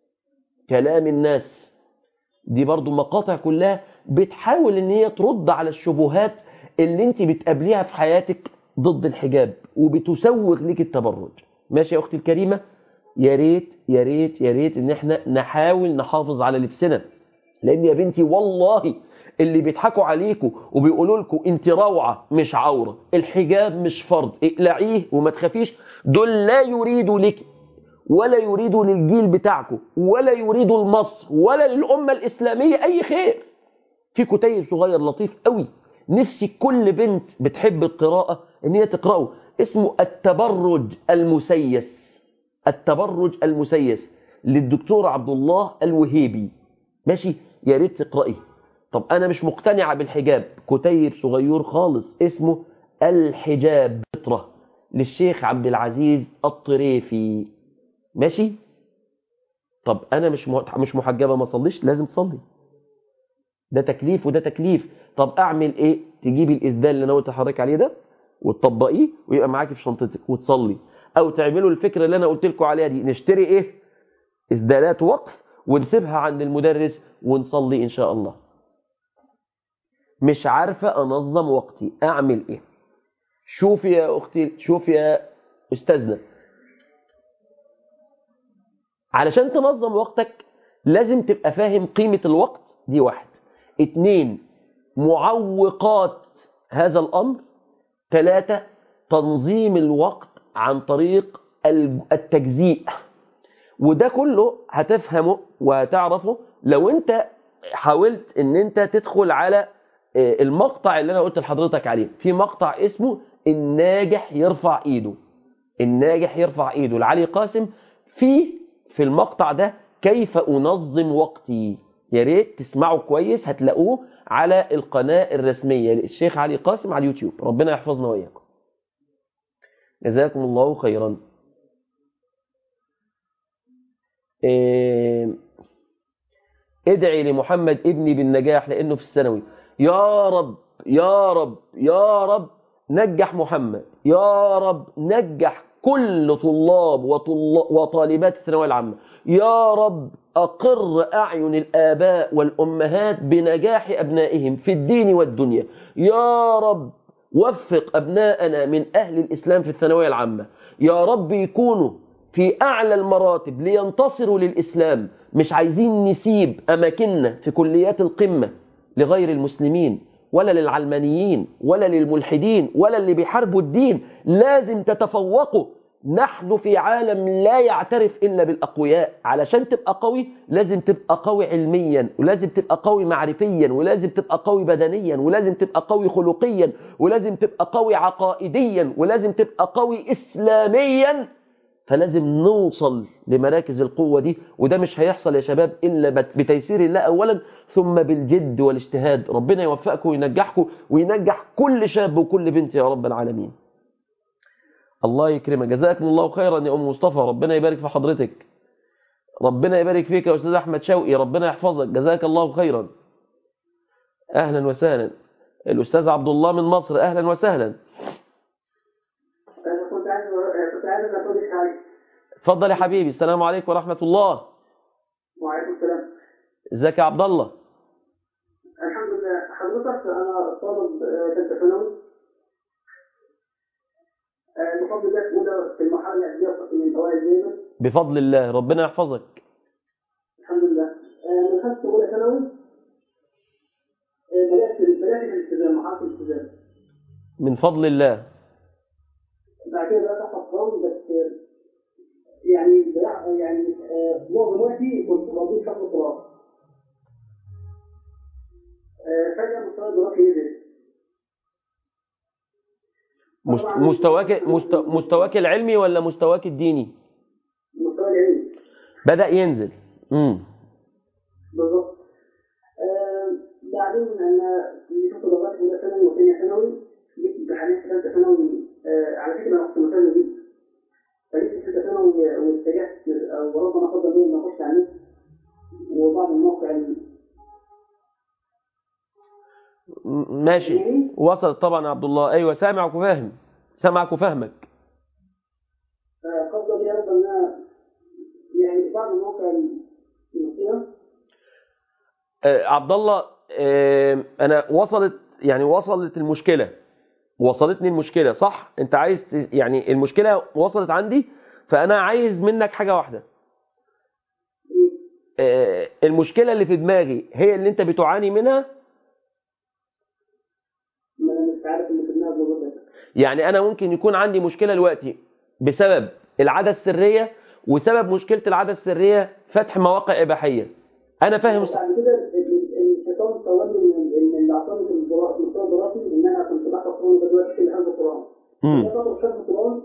كلام الناس دي برضو مقاطع كلها بتحاول ان هي ترد على الشبهات اللي انت بتقابليها في حياتك ضد الحجاب وبتسوغ لك التبرج ماشي يا اختي الكريمه يا ريت يا ريت يا ريت ان احنا نحاول نحافظ على لبسنا لان يا بنتي والله اللي بيضحكوا عليكم وبيقولوا لكم انت روعه مش عوره الحجاب مش فرض اقلعيه وما تخافيش دول لا يريدوا لك ولا يريدوا للجيل بتاعكم ولا يريدوا لمصر ولا للامه الاسلاميه اي خير في كتيب صغير لطيف قوي نفسي كل بنت بتحب القراءة ان هي تقرأه اسمه التبرج المسيس التبرج المسيس للدكتور عبد الله الوهيبي ماشي يا ريت تقرأيه طب انا مش مقتنعة بالحجاب كتيب صغير خالص اسمه الحجاب فطرة للشيخ عبد العزيز الطريفي ماشي طب انا مش مش محجبة ما صليش لازم تصلي ده تكليف وده تكليف طب اعمل ايه تجيبي الاسدال اللي انا قلت لحضرتك عليه ده وتطبقيه ويبقى معاكي في شنطتك وتصلي او تعملوا الفكره اللي انا قلت لكم عليها دي نشتري ايه اسدالات وقف ونسيبها عند المدرس ونصلي ان شاء الله مش عارفه انظم وقتي اعمل ايه شوفي يا اختي شوفي يا استاذنا علشان تنظم وقتك لازم تبقى فاهم قيمة الوقت دي واحد اتنين معوقات هذا الأمر ثلاثة تنظيم الوقت عن طريق التجزيء وده كله هتفهمه وهتعرفه لو انت حاولت ان انت تدخل على المقطع اللي انا قلت لحضرتك عليه في مقطع اسمه الناجح يرفع ايده الناجح يرفع ايده لعلي قاسم في في المقطع ده كيف انظم وقتي يا ريت تسمعوا كويس هتلاقوه على القناة الرسمية للشيخ علي قاسم على اليوتيوب ربنا يحفظنا وإياكم جزاكم الله خيرا إيه ادعي لمحمد ابني بالنجاح لأنه في الثانوي يا رب يا رب يا رب نجح محمد يا رب نجح كل طلاب وطالبات الثانوية العامة يا رب أقر أعين الآباء والأمهات بنجاح أبنائهم في الدين والدنيا يا رب وفق أبناءنا من أهل الإسلام في الثانوية العامة يا رب يكونوا في أعلى المراتب لينتصروا للإسلام مش عايزين نسيب أماكننا في كليات القمة لغير المسلمين ولا للعلمانيين ولا للملحدين ولا اللي بيحاربوا الدين لازم تتفوقوا نحن في عالم لا يعترف إلا بالأقوياء علشان تبقى قوي لازم تبقى قوي علميا ولازم تبقى قوي معرفيا ولازم تبقى قوي بدنيا ولازم تبقى قوي خلقيا ولازم تبقى قوي عقائديا ولازم تبقى قوي إسلاميا فلازم نوصل لمراكز القوة دي وده مش هيحصل يا شباب إلا بتيسير الله أولا ثم بالجد والاجتهاد ربنا يوفقكم وينجحكم وينجح كل شاب وكل بنت يا رب العالمين الله يكرمك جزاكم الله خيرا يا أم مصطفى ربنا يبارك في حضرتك ربنا يبارك فيك يا أستاذ أحمد شوقي ربنا يحفظك جزاك الله خيرا أهلا وسهلا الأستاذ عبد الله من مصر أهلا وسهلا كنت عايز كنت عايز اقول لك حاجه اتفضل يا حبيبي السلام عليكم ورحمة الله وعليكم السلام ازيك يا عبد الله الحمد لله حضرتك انا طالب آه، ثالثه ثانوي آه، بفضل الله في اولى في المرحله الاعداديه وصلت من الاوائل دايما بفضل الله ربنا يحفظك الحمد لله آه، من خمسه اولى ثانوي آه، بدات بدات في الالتزام مرحله الالتزام من فضل الله بعد كده بدات احفظ قران بس آه، يعني بيع- يعني آه، معظم وقتي كنت بقضيه في حفظ القران آه، فجاه مستوى الدراسي نزل مست- مستواك مست- مستواك العلمي ولا مستواك الديني مستوى العلمي بدأ ينزل امم بالظبط آه، بعدين انا شفت درجات اولى ثانوي وثانيه ثانوي جبت امتحانات في ثالثه ثانوي آه، على فكره انا كنت مثلا جدا فجبت في ثالثه ثانوي واتجهت او ربنا فضل بي ان اخش على النت وبعض المواقع ال- م- ماشي وصلت طبعا يا عبد الله ايوه سامعك وفاهم سامعك وفاهمك آه، فضل بي رب ان انا يعني بعض المواقع المصيره آه، عبد الله آه، انا وصلت يعني وصلت المشكله وصلتني المشكله صح انت عايز ت- يعني المشكله وصلت عندي فانا عايز منك حاجه واحده آه، المشكله اللي في دماغي هي اللي انت بتعاني منها ما انا مش عارف اللي في دماغي بالظبط يعني انا ممكن يكون عندي مشكله دلوقتي بسبب العاده السريه وسبب مشكله العاده السريه فتح مواقع اباحيه انا فاهم بعد كده ال- ال- الشيطان صورني من من اللي اعطاني في الدرا- المستوى الدراسي ان انا كنت بحفظ قران دلوقتي في حفظ القران مم. انا فتره حفظ القران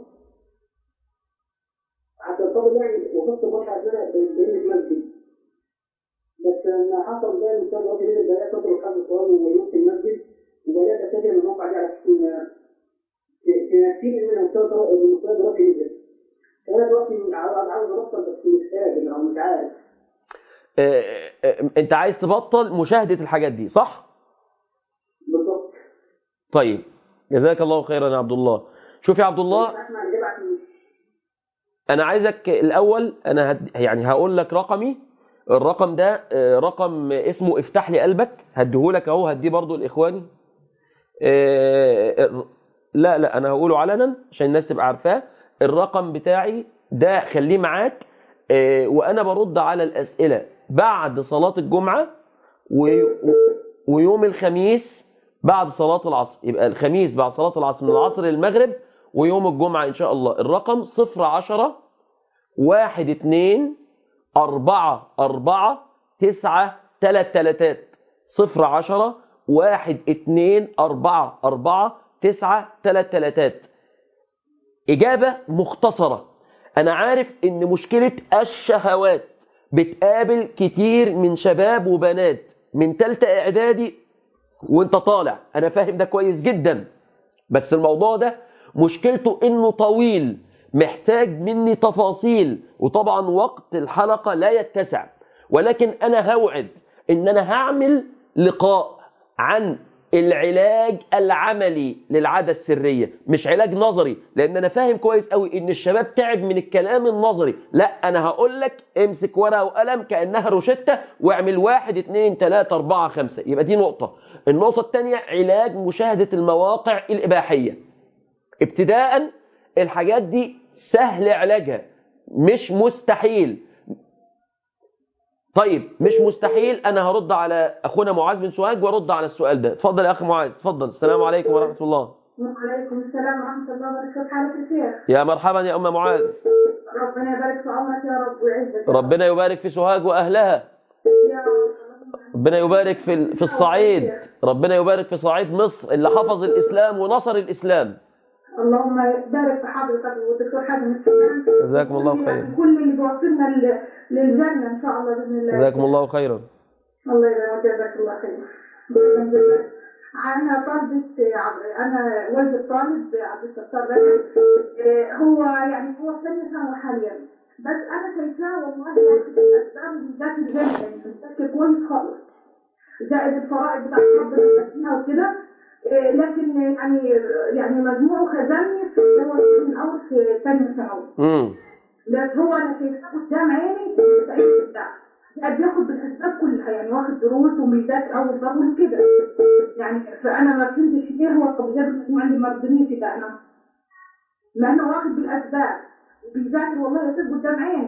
حتى الفضل يعني وقفت مرحله ان انا بين المسجد بس لما حصل ده المستوى الدراسي نزل بدات اترك حفظ القران وميت في المسجد وبدات اتجه للموقع دي على اساس ان تنسيني من المستوى الدرا- المستوى الدراسي نزل فانا دلوقتي عاوز عاوز ابطل بس مش قادر او مش عارف آه، آه، انت عايز تبطل مشاهده الحاجات دي صح بالظبط طيب جزاك الله خيرا يا عبد الله شوف يا عبد الله اسمع الاجابه عشان انا عايزك الاول انا هد... يعني هقول لك رقمي الرقم ده آه، رقم اسمه افتح لي قلبك هديهولك اهو هديه برضو لاخواني آه، لا لا انا هقوله علنا عشان الناس تبقى عارفاه الرقم بتاعي ده خليه معاك آه، وانا برد على الاسئله بعد صلاه الجمعه و- و- ويوم الخميس بعد صلاه العصر يبقى الخميس بعد صلاه العصر من العصر للمغرب ويوم الجمعه ان شاء الله الرقم 010 واحد اتنين أربعة أربعة تسعة تلات تلاتات صفر عشرة واحد اتنين أربعة أربعة تسعة تلات تلاتات إجابة مختصرة أنا عارف إن مشكلة الشهوات بتقابل كتير من شباب وبنات من تالتة إعدادي وانت طالع أنا فاهم ده كويس جدا بس الموضوع ده مشكلته إنه طويل محتاج مني تفاصيل وطبعا وقت الحلقة لا يتسع ولكن أنا هوعد إن أنا هعمل لقاء عن العلاج العملي للعادة السرية مش علاج نظري لأن أنا فاهم كويس قوي إن الشباب تعب من الكلام النظري لا أنا هقول لك امسك ورقة وقلم كأنها روشتة واعمل واحد اتنين تلاتة أربعة خمسة يبقى دي نقطة النقطة الثانية علاج مشاهدة المواقع الإباحية ابتداء الحاجات دي سهل علاجها مش مستحيل طيب مش مستحيل انا هرد على اخونا معاذ بن سوهاج وارد على السؤال ده اتفضل يا اخي معاذ اتفضل السلام عليكم ورحمه الله وعليكم السلام ورحمة الله وبركاته حالك يا شيخ يا مرحبا يا ام معاذ ربنا يبارك في عمرك يا رب ويعزك ربنا يبارك في سوهاج واهلها يا رب ربنا يبارك في ال- في الصعيد ربنا يبارك في صعيد مصر اللي حفظ الاسلام ونصر الاسلام اللهم بارك في حضرتك والدكتور حازم السمان جزاكم الله خيرا. كل اللي بيوصلنا لل- للجنة إن شاء الله بإذن الله جزاكم الله خيرا الله يبارك جزاك الله خير أنا طالبة عب- أنا والدة طالب عبد الستار رجب إيه، هو يعني هو في ثانية ثانوي حاليا بس أنا شايفاه والله واخد الأسباب بيذاكر جامد يعني بيذاكر كويس خالص زائد الفرائض بتاعت ربنا فيها وكده إيه، لكن يعني يعني مجموعه خزاني في هو من أول في ثانية ثانوي امم بس هو انا شايفاه قدام عيني سعيد جدا قاعد بياخد بالاسباب كلها يعني واخد دروس وبيذاكر اول باول كده يعني فانا ما فهمتش ايه هو الطبيعه المجموعه اللي مرضني في ده انا مع انه واخد بالاسباب وبيذاكر والله يصير قدام عيني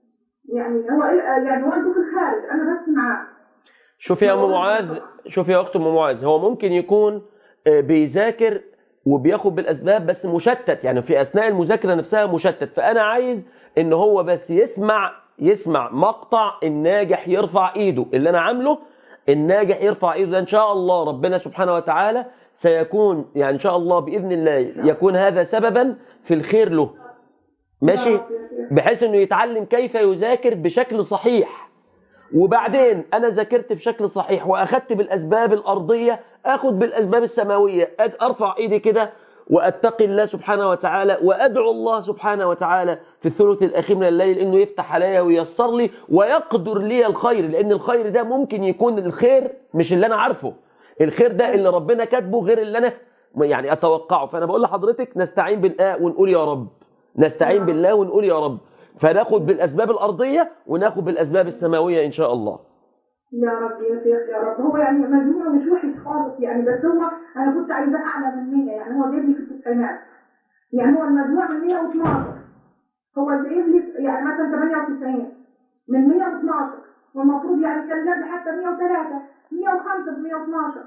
يعني هو إيه- يعني والده في الخارج انا بس معاه شوف يا ام معاذ شوف يا اخت ام معاذ هو ممكن يكون آه، بيذاكر وبياخد بالاسباب بس مشتت يعني في اثناء المذاكره نفسها مشتت فانا عايز ان هو بس يسمع يسمع مقطع الناجح يرفع ايده اللي انا عامله الناجح يرفع ايده ده ان شاء الله ربنا سبحانه وتعالى سيكون يعني ان شاء الله باذن الله يكون هذا سببا في الخير له ماشي بحيث انه يتعلم كيف يذاكر بشكل صحيح وبعدين انا ذاكرت بشكل صحيح واخدت بالاسباب الارضيه اخد بالاسباب السماويه أد- ارفع ايدي كده واتقي الله سبحانه وتعالى وادعو الله سبحانه وتعالى في الثلث الاخير من الليل انه يفتح عليا وييسر لي ويقدر لي الخير لان الخير ده ممكن يكون الخير مش اللي انا عارفه الخير ده اللي ربنا كاتبه غير اللي انا يعني اتوقعه فانا بقول لحضرتك نستعين بالله ونقول يا رب نستعين بالله ونقول يا رب فناخد بالاسباب الارضيه وناخد بالاسباب السماويه ان شاء الله يا رب يا شيخ يا رب هو يعني مجموعه مش وحش خالص يعني بس هو انا كنت عايزاه اعلى من 100 يعني هو جايب لي في التسعينات يعني هو المجموع من 112 هو اللي جايب لي يعني مثلا 98 من 112 والمفروض يعني كان جاب لي حتى 103 105 ب 112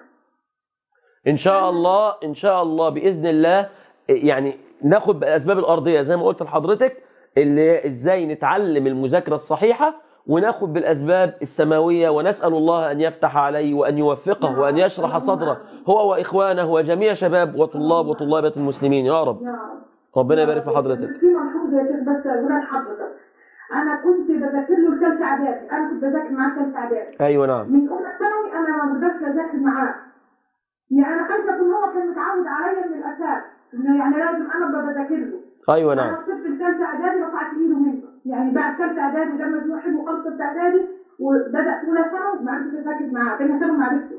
ان شاء الله ان شاء الله باذن الله يعني ناخد بالاسباب الارضيه زي ما قلت لحضرتك اللي هي ازاي نتعلم المذاكره الصحيحه وناخد بالاسباب السماويه ونسال الله ان يفتح عليه وان يوفقه وان يشرح صدره هو واخوانه وجميع شباب وطلاب وطلابه المسلمين يا رب يا رب ربنا يبارك في حضرتك بس في ملحوظه يا شيخ بس اقولها لحضرتك انا كنت بذاكر له ثالثه اعدادي انا كنت بذاكر معاه ثالثه اعدادي ايوه نعم من اولى ثانوي انا ما بقدرش اذاكر معاه يعني انا خايفه اكون هو كان متعود عليا من الاساس انه يعني لازم انا ابقى بذاكر له ايوه نعم انا وصلت لثالثه اعدادي رفعت ايده منه يعني بعد ثالثه اعدادي وجاب مجموع حلو خلصت اعدادي وبدا اولى ثانوي ما عرفتش اذاكر معاه ثانيه ثانوي ما عرفتش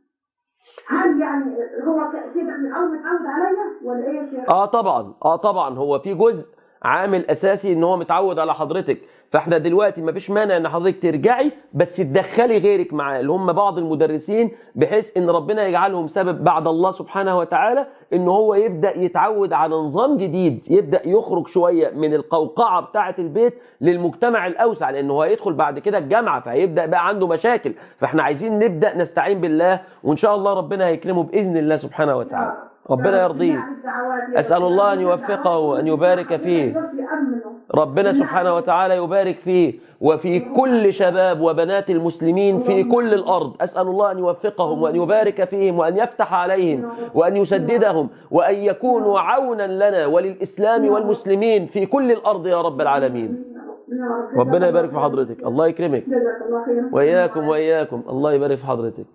هل يعني هو ك- كده من اول متعود عليا ولا ايه يا شيخ؟ اه طبعا اه طبعا هو في جزء عامل اساسي ان هو متعود على حضرتك فاحنا دلوقتي ما فيش مانع ان حضرتك ترجعي بس تدخلي غيرك معاه اللي هم بعض المدرسين بحيث ان ربنا يجعلهم سبب بعد الله سبحانه وتعالى ان هو يبدا يتعود على نظام جديد يبدا يخرج شويه من القوقعه بتاعه البيت للمجتمع الاوسع لانه هو هيدخل بعد كده الجامعه فهيبدا بقى عنده مشاكل فاحنا عايزين نبدا نستعين بالله وان شاء الله ربنا هيكرمه باذن الله سبحانه وتعالى ربنا يرضيه أسأل الله أن يوفقه وأن يبارك فيه ربنا سبحانه وتعالى يبارك فيه وفي كل شباب وبنات المسلمين في كل الأرض أسأل الله أن يوفقهم وأن يبارك فيهم وأن يفتح عليهم وأن يسددهم وأن يكونوا عونا لنا وللإسلام والمسلمين في كل الأرض يا رب العالمين ربنا يبارك في حضرتك الله يكرمك وإياكم وإياكم الله يبارك في حضرتك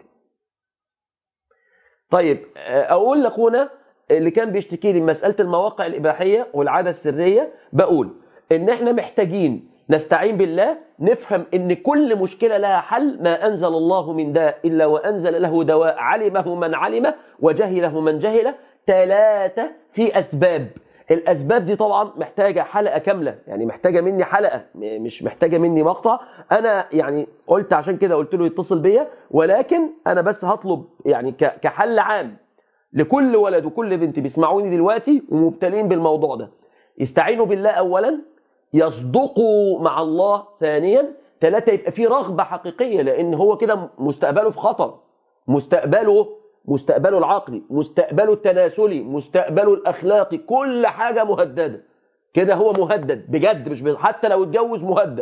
طيب أقول لأخونا اللي كان بيشتكي لي مسألة المواقع الإباحية والعادة السرية بقول إن إحنا محتاجين نستعين بالله نفهم إن كل مشكلة لها حل ما أنزل الله من داء إلا وأنزل له دواء علمه من علمه وجهله من جهله ثلاثة في أسباب الأسباب دي طبعا محتاجة حلقة كاملة يعني محتاجة مني حلقة مش محتاجة مني مقطع أنا يعني قلت عشان كده قلت له يتصل بيا ولكن أنا بس هطلب يعني كحل عام لكل ولد وكل بنت بيسمعوني دلوقتي ومبتلين بالموضوع ده يستعينوا بالله أولا يصدقوا مع الله ثانيا ثلاثة يبقى فيه رغبة حقيقية لأن هو كده مستقبله في خطر مستقبله مستقبله العقلي مستقبله التناسلي مستقبله الأخلاقي كل حاجة مهددة كده هو مهدد بجد مش حتى لو اتجوز مهدد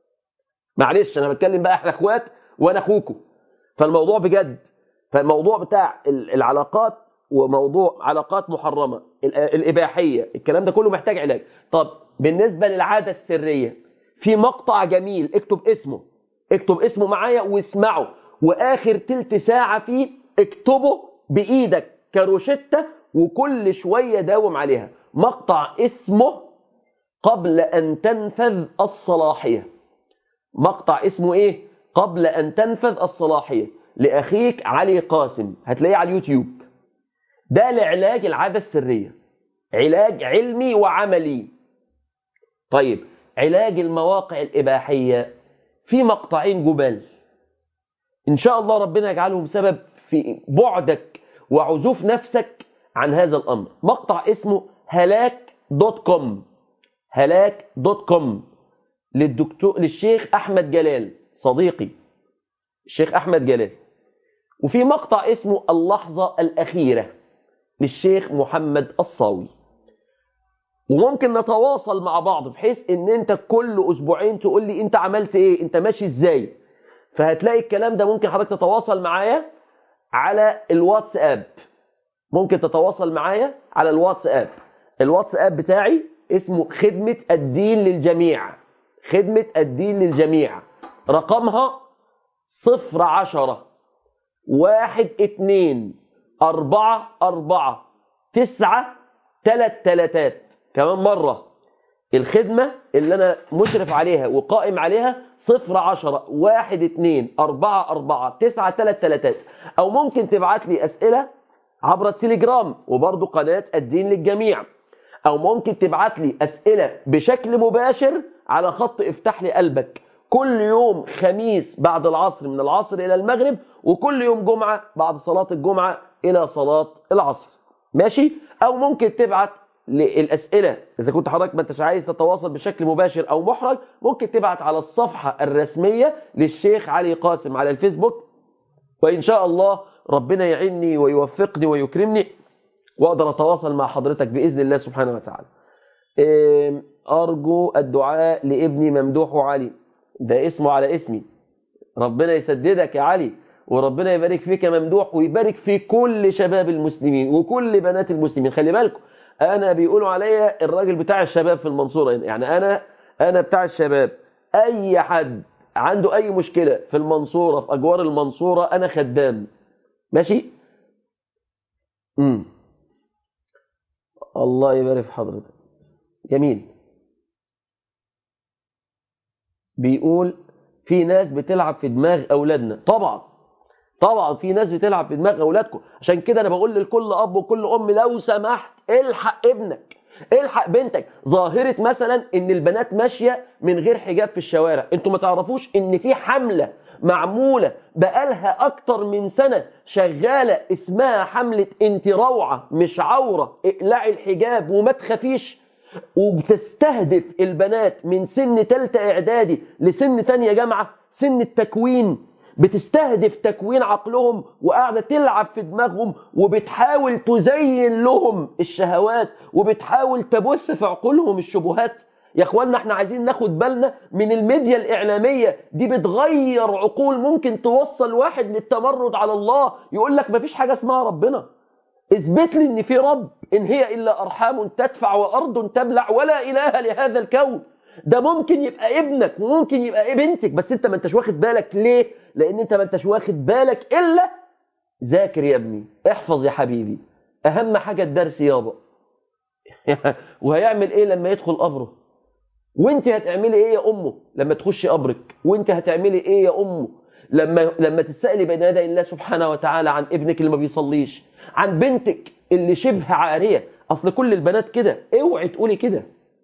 معلش أنا بتكلم بقى احنا اخوات وأنا أخوكم فالموضوع بجد فالموضوع بتاع العلاقات وموضوع علاقات محرمة الإباحية الكلام ده كله محتاج علاج طب بالنسبة للعادة السرية في مقطع جميل اكتب اسمه اكتب اسمه معايا واسمعه وآخر تلت ساعة فيه اكتبه بإيدك كروشتة وكل شوية داوم عليها مقطع اسمه قبل أن تنفذ الصلاحية مقطع اسمه ايه قبل أن تنفذ الصلاحية لأخيك علي قاسم هتلاقيه على اليوتيوب ده لعلاج العادة السرية علاج علمي وعملي طيب علاج المواقع الإباحية في مقطعين جبال إن شاء الله ربنا يجعلهم سبب في بعدك وعزوف نفسك عن هذا الأمر مقطع اسمه هلاك دوت كوم هلاك دوت كوم للدكتور للشيخ أحمد جلال صديقي الشيخ أحمد جلال وفي مقطع اسمه اللحظة الأخيرة للشيخ محمد الصاوي وممكن نتواصل مع بعض بحيث ان انت كل اسبوعين تقول لي انت عملت ايه انت ماشي ازاي فهتلاقي الكلام ده ممكن حضرتك تتواصل معايا على الواتساب ممكن تتواصل معايا على الواتساب الواتساب بتاعي اسمه خدمة الدين للجميع خدمة الدين للجميع رقمها صفر عشرة واحد اتنين أربعة أربعة تسعة تلات تلاتات كمان مرة الخدمة اللي أنا مشرف عليها وقائم عليها صفر عشرة واحد اتنين أربعة أربعة تسعة تلات تلاتات أو ممكن تبعت لي أسئلة عبر التليجرام وبرضو قناة الدين للجميع أو ممكن تبعت لي أسئلة بشكل مباشر على خط افتح لي قلبك كل يوم خميس بعد العصر من العصر إلى المغرب وكل يوم جمعة بعد صلاة الجمعة إلى صلاة العصر ماشي أو ممكن تبعت للأسئلة إذا كنت حضرتك ما انتش عايز تتواصل بشكل مباشر أو محرج ممكن تبعت على الصفحة الرسمية للشيخ علي قاسم على الفيسبوك وإن شاء الله ربنا يعيني ويوفقني ويكرمني وأقدر أتواصل مع حضرتك بإذن الله سبحانه وتعالى أرجو الدعاء لابني ممدوح علي ده اسمه على اسمي ربنا يسددك يا علي وربنا يبارك فيك يا ممدوح ويبارك في كل شباب المسلمين وكل بنات المسلمين خلي بالكم انا بيقولوا عليا الراجل بتاع الشباب في المنصورة يعني انا انا بتاع الشباب اي حد عنده اي مشكلة في المنصورة في اجوار المنصورة انا خدام ماشي امم الله يبارك في حضرتك جميل بيقول في ناس بتلعب في دماغ اولادنا طبعا طبعا في ناس بتلعب في دماغ اولادكم عشان كده انا بقول لكل اب وكل ام لو سمحت الحق ابنك الحق بنتك ظاهرة مثلا ان البنات ماشية من غير حجاب في الشوارع انتوا ما تعرفوش ان في حملة معمولة بقالها اكتر من سنة شغالة اسمها حملة انت روعة مش عورة اقلعي الحجاب وما تخافيش وبتستهدف البنات من سن تالتة اعدادي لسن تانية جامعة سن التكوين بتستهدف تكوين عقلهم وقاعدة تلعب في دماغهم وبتحاول تزين لهم الشهوات وبتحاول تبث في عقولهم الشبهات يا اخوانا احنا عايزين ناخد بالنا من الميديا الاعلامية دي بتغير عقول ممكن توصل واحد للتمرد على الله يقول لك مفيش حاجة اسمها ربنا اثبت لي ان في رب ان هي الا ارحام تدفع وارض تبلع ولا اله لهذا الكون ده ممكن يبقى ابنك وممكن يبقى بنتك بس انت ما انتش واخد بالك ليه لان انت ما انتش واخد بالك الا ذاكر يا ابني احفظ يا حبيبي اهم حاجة الدرس يابا وهيعمل ايه لما يدخل قبره وانت هتعملي ايه يا امه لما تخشي قبرك وانت هتعملي ايه يا امه لما لما تتسالي بين يدي الله سبحانه وتعالى عن ابنك اللي ما بيصليش عن بنتك اللي شبه عاريه اصل كل البنات كده اوعي تقولي كده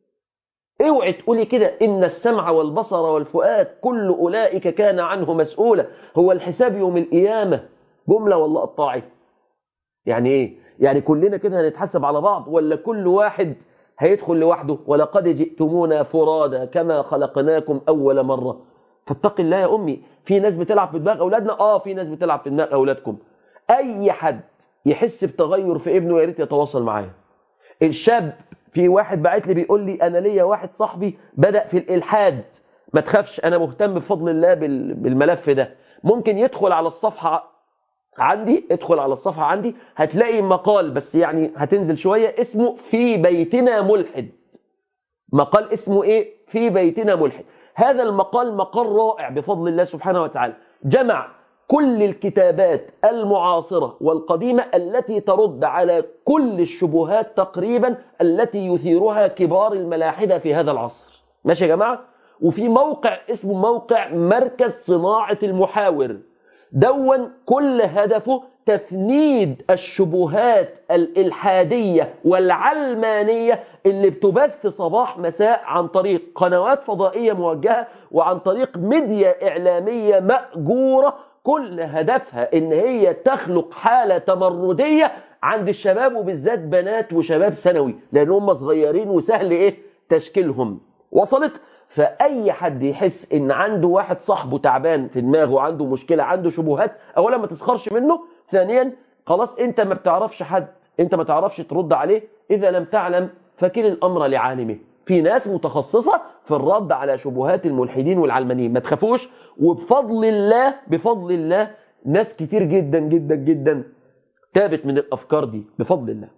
اوعي تقولي كده ان السمع والبصر والفؤاد كل اولئك كان عنه مسؤولا هو الحساب يوم القيامه جمله ولا قطاعي يعني ايه يعني كلنا كده هنتحاسب على بعض ولا كل واحد هيدخل لوحده ولقد جئتمونا فرادا كما خلقناكم اول مره فاتق الله يا امي في ناس بتلعب في دماغ اولادنا اه في ناس بتلعب في دماغ اولادكم اي حد يحس بتغير في ابنه يا ريت يتواصل معايا الشاب في واحد بعت لي بيقول لي انا ليا واحد صاحبي بدا في الالحاد ما تخافش انا مهتم بفضل الله بال- بالملف ده ممكن يدخل على الصفحه عندي ادخل على الصفحه عندي هتلاقي مقال بس يعني هتنزل شويه اسمه في بيتنا ملحد مقال اسمه ايه في بيتنا ملحد هذا المقال مقال رائع بفضل الله سبحانه وتعالى جمع كل الكتابات المعاصرة والقديمة التي ترد على كل الشبهات تقريبا التي يثيرها كبار الملاحدة في هذا العصر ماشي يا جماعة وفي موقع اسمه موقع مركز صناعة المحاور دون كل هدفه تفنيد الشبهات الإلحادية والعلمانية اللي بتبث صباح مساء عن طريق قنوات فضائية موجهة وعن طريق ميديا إعلامية مأجورة كل هدفها إن هي تخلق حالة تمردية عند الشباب وبالذات بنات وشباب ثانوي لأن هم صغيرين وسهل إيه تشكيلهم وصلت فأي حد يحس إن عنده واحد صاحبه تعبان في دماغه عنده مشكلة عنده شبهات أولا ما تسخرش منه ثانيا خلاص أنت ما بتعرفش حد أنت ما تعرفش ترد عليه إذا لم تعلم فكل الأمر لعالمه في ناس متخصصة في الرد على شبهات الملحدين والعلمانيين ما تخافوش وبفضل الله بفضل الله ناس كتير جدا جدا جدا تابت من الأفكار دي بفضل الله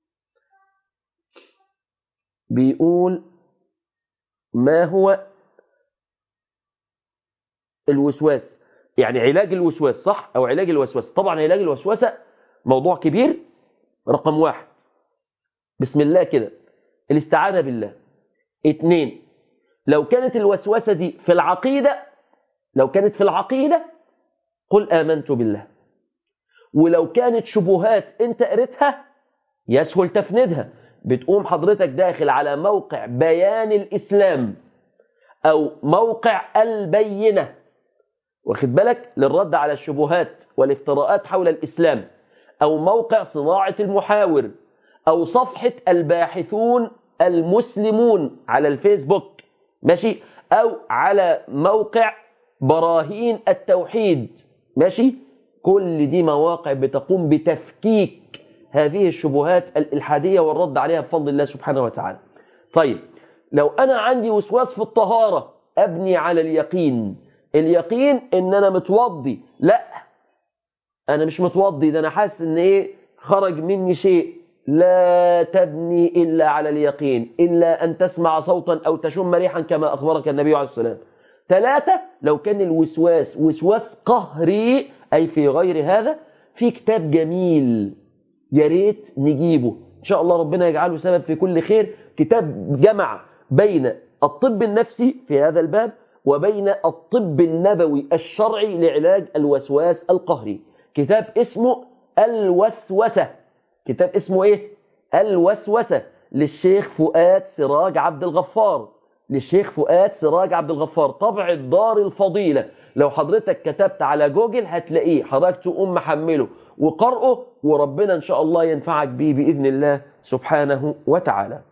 بيقول ما هو الوسواس يعني علاج الوسواس صح او علاج الوسواس طبعا علاج الوسوسه موضوع كبير رقم واحد بسم الله كده الاستعانة بالله اتنين لو كانت الوسوسة دي في العقيدة لو كانت في العقيدة قل آمنت بالله ولو كانت شبهات انت قريتها يسهل تفندها بتقوم حضرتك داخل على موقع بيان الإسلام أو موقع البينة واخد بالك للرد على الشبهات والافتراءات حول الإسلام أو موقع صناعة المحاور أو صفحة الباحثون المسلمون على الفيسبوك ماشي أو على موقع براهين التوحيد ماشي كل دي مواقع بتقوم بتفكيك هذه الشبهات الإلحادية والرد عليها بفضل الله سبحانه وتعالى طيب لو أنا عندي وسواس في الطهارة أبني على اليقين اليقين إن أنا متوضي لا أنا مش متوضي ده أنا حاسس إن إيه خرج مني شيء لا تبني إلا على اليقين إلا أن تسمع صوتا أو تشم ريحا كما أخبرك النبي عليه السلام ثلاثة لو كان الوسواس وسواس قهري أي في غير هذا في كتاب جميل يا ريت نجيبه إن شاء الله ربنا يجعله سبب في كل خير كتاب جمع بين الطب النفسي في هذا الباب وبين الطب النبوي الشرعي لعلاج الوسواس القهري كتاب اسمه الوسوسة كتاب اسمه ايه الوسوسة للشيخ فؤاد سراج عبد الغفار للشيخ فؤاد سراج عبد الغفار طبع الدار الفضيلة لو حضرتك كتبت على جوجل هتلاقيه حضرتك تقوم محمله وقرأه وربنا إن شاء الله ينفعك بيه بإذن الله سبحانه وتعالى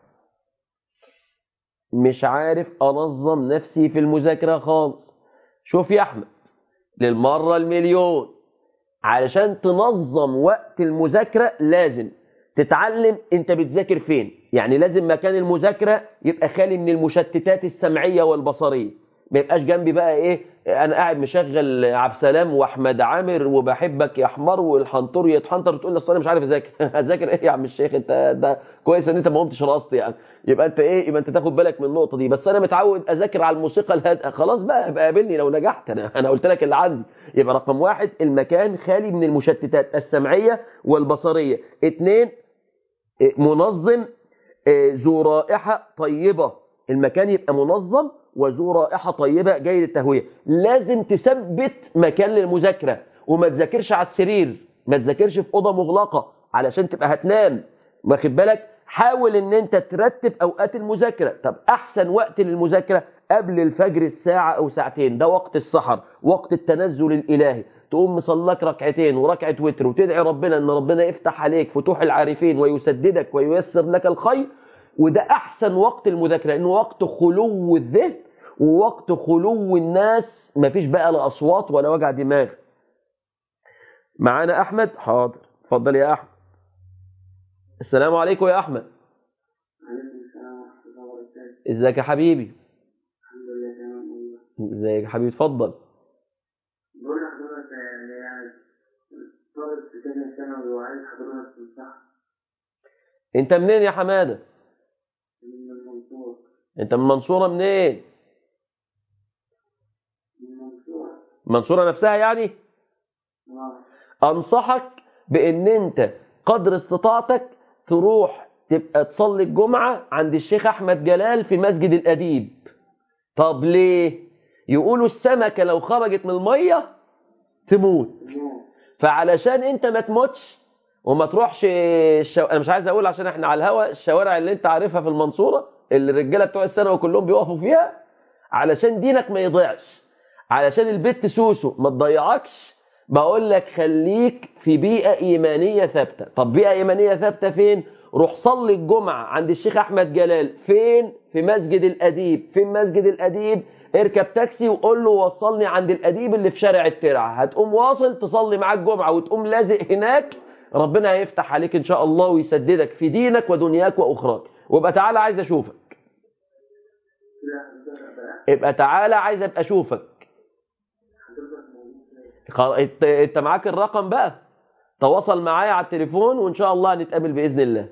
مش عارف أنظم نفسي في المذاكرة خالص شوف يا أحمد للمرة المليون علشان تنظم وقت المذاكرة لازم تتعلم انت بتذاكر فين يعني لازم مكان المذاكرة يبقى خالي من المشتتات السمعية والبصرية ما يبقاش جنبي بقى ايه انا قاعد مشغل عبد السلام واحمد عامر وبحبك يا حمار والحنطور يتحنطر وتقول لي اصل انا مش عارف اذاكر اذاكر ايه يا عم الشيخ انت ده كويس ان انت ما قمتش رقصت يعني يبقى انت ايه يبقى انت تاخد بالك من النقطه دي بس انا متعود اذاكر على الموسيقى الهادئه خلاص بقى ابقى قابلني لو نجحت انا انا قلت لك اللي عندي يبقى رقم واحد المكان خالي من المشتتات السمعيه والبصريه اثنين منظم ذو رائحه طيبه المكان يبقى منظم وذو رائحة طيبة جاي للتهوية لازم تثبت مكان للمذاكرة وما تذاكرش على السرير ما تذاكرش في أوضة مغلقة علشان تبقى هتنام واخد بالك حاول ان انت ترتب اوقات المذاكرة طب احسن وقت للمذاكرة قبل الفجر الساعة او ساعتين ده وقت السحر وقت التنزل الالهي تقوم مصلك ركعتين وركعة وتر وتدعي ربنا ان ربنا يفتح عليك فتوح العارفين ويسددك وييسر لك الخير وده احسن وقت المذاكرة لانه وقت خلو الذهن ووقت خلو الناس مفيش بقى لا اصوات ولا وجع دماغ معانا احمد حاضر اتفضل يا احمد السلام عليكم يا احمد عليكم السلام ورحمة الله وبركاته ازيك يا حبيبي الحمد لله تمام والله ازيك يا حبيبي اتفضل بقول لحضرتك آه، يعني طالب في تانية ثانوي وعايز حضرتك تنصح انت منين يا حماده من المنصور انت من منصوره منين من المنصور منصوره نفسها يعني اه انصحك بان انت قدر استطاعتك تروح تبقى تصلي الجمعة عند الشيخ احمد جلال في مسجد الاديب طب ليه يقولوا السمكة لو خرجت من المية تموت نعم فعلشان انت ما تموتش وما تروحش الشو... انا مش عايز اقول عشان احنا على الهوا الشوارع اللي انت عارفها في المنصورة اللي الرجالة بتوع الثانوي كلهم بيقفوا فيها علشان دينك ما يضيعش علشان البت سوسو ما تضيعكش بقول لك خليك في بيئة إيمانية ثابتة طب بيئة إيمانية ثابتة فين روح صلي الجمعة عند الشيخ أحمد جلال فين في مسجد الأديب فين مسجد الأديب اركب تاكسي وقول له وصلني عند الأديب اللي في شارع الترعة هتقوم واصل تصلي معاه الجمعة وتقوم لازق هناك ربنا هيفتح عليك إن شاء الله ويسددك في دينك ودنياك وأخراك وابقى تعالى عايز أشوفك لا حضرتك بقى ابقى تعالى عايز أبقى أشوفك حضرتك موجود خلاص انت انت معاك الرقم بقى تواصل معايا على التليفون وان شاء الله هنتقابل باذن الله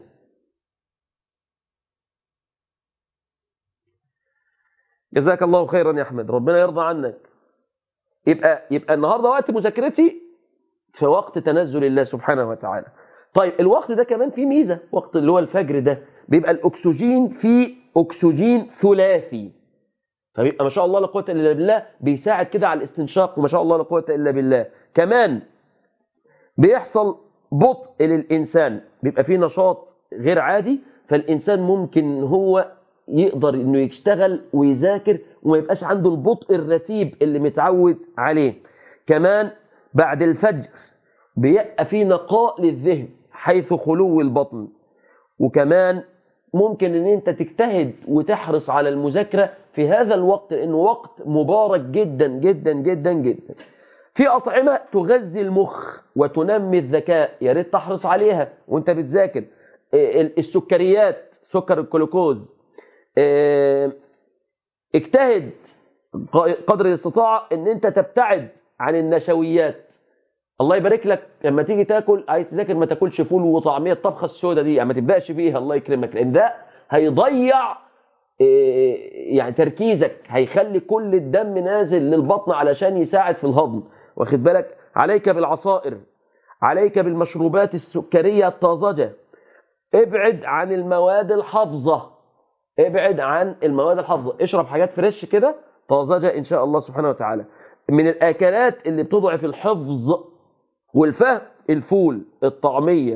جزاك الله خيرا يا احمد ربنا يرضى عنك يبقى يبقى النهارده وقت مذاكرتي في وقت تنزل الله سبحانه وتعالى طيب الوقت ده كمان فيه ميزه وقت اللي هو الفجر ده بيبقى الاكسجين فيه اكسجين ثلاثي فبيبقى ما شاء الله لا قوه الا بالله بيساعد كده على الاستنشاق وما شاء الله لا قوه الا بالله كمان بيحصل بطء للانسان بيبقى فيه نشاط غير عادي فالانسان ممكن هو يقدر انه يشتغل ويذاكر وما يبقاش عنده البطء الرتيب اللي متعود عليه كمان بعد الفجر بيبقى فيه نقاء للذهن حيث خلو البطن وكمان ممكن ان انت تجتهد وتحرص على المذاكرة في هذا الوقت لانه وقت مبارك جدا جدا جدا جدا في أطعمة تغذي المخ وتنمي الذكاء يا ريت تحرص عليها وانت بتذاكر إيه، السكريات سكر الجلوكوز إيه، اجتهد قدر الاستطاعة ان انت تبتعد عن النشويات الله يبارك لك لما تيجي تاكل عايز تذاكر ما تاكلش فول وطعميه الطبخه السوداء دي يعني ما تبداش فيها الله يكرمك لان ده هيضيع إيه، يعني تركيزك هيخلي كل الدم نازل للبطن علشان يساعد في الهضم واخد بالك عليك بالعصائر عليك بالمشروبات السكريه الطازجه ابعد عن المواد الحافظه ابعد عن المواد الحافظه اشرب حاجات فريش كده طازجه ان شاء الله سبحانه وتعالى من الاكلات اللي بتضعف الحفظ والفهم الفول الطعميه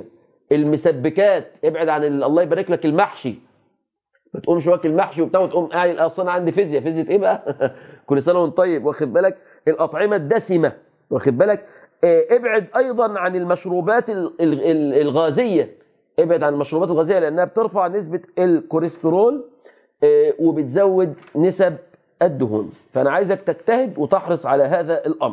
المسبكات ابعد عن ال- الله يبارك لك المحشي ما تقومش واكل محشي وبتاع وتقوم قاعد اصلا أنا عندي فيزياء فيزياء ايه بقى كل سنه وانت طيب واخد بالك الاطعمه الدسمه واخد بالك آه، ابعد ايضا عن المشروبات ال- ال- ال- الغازيه ابعد عن المشروبات الغازيه لانها بترفع نسبه الكوليسترول آه، وبتزود نسب الدهون فانا عايزك تجتهد وتحرص على هذا الامر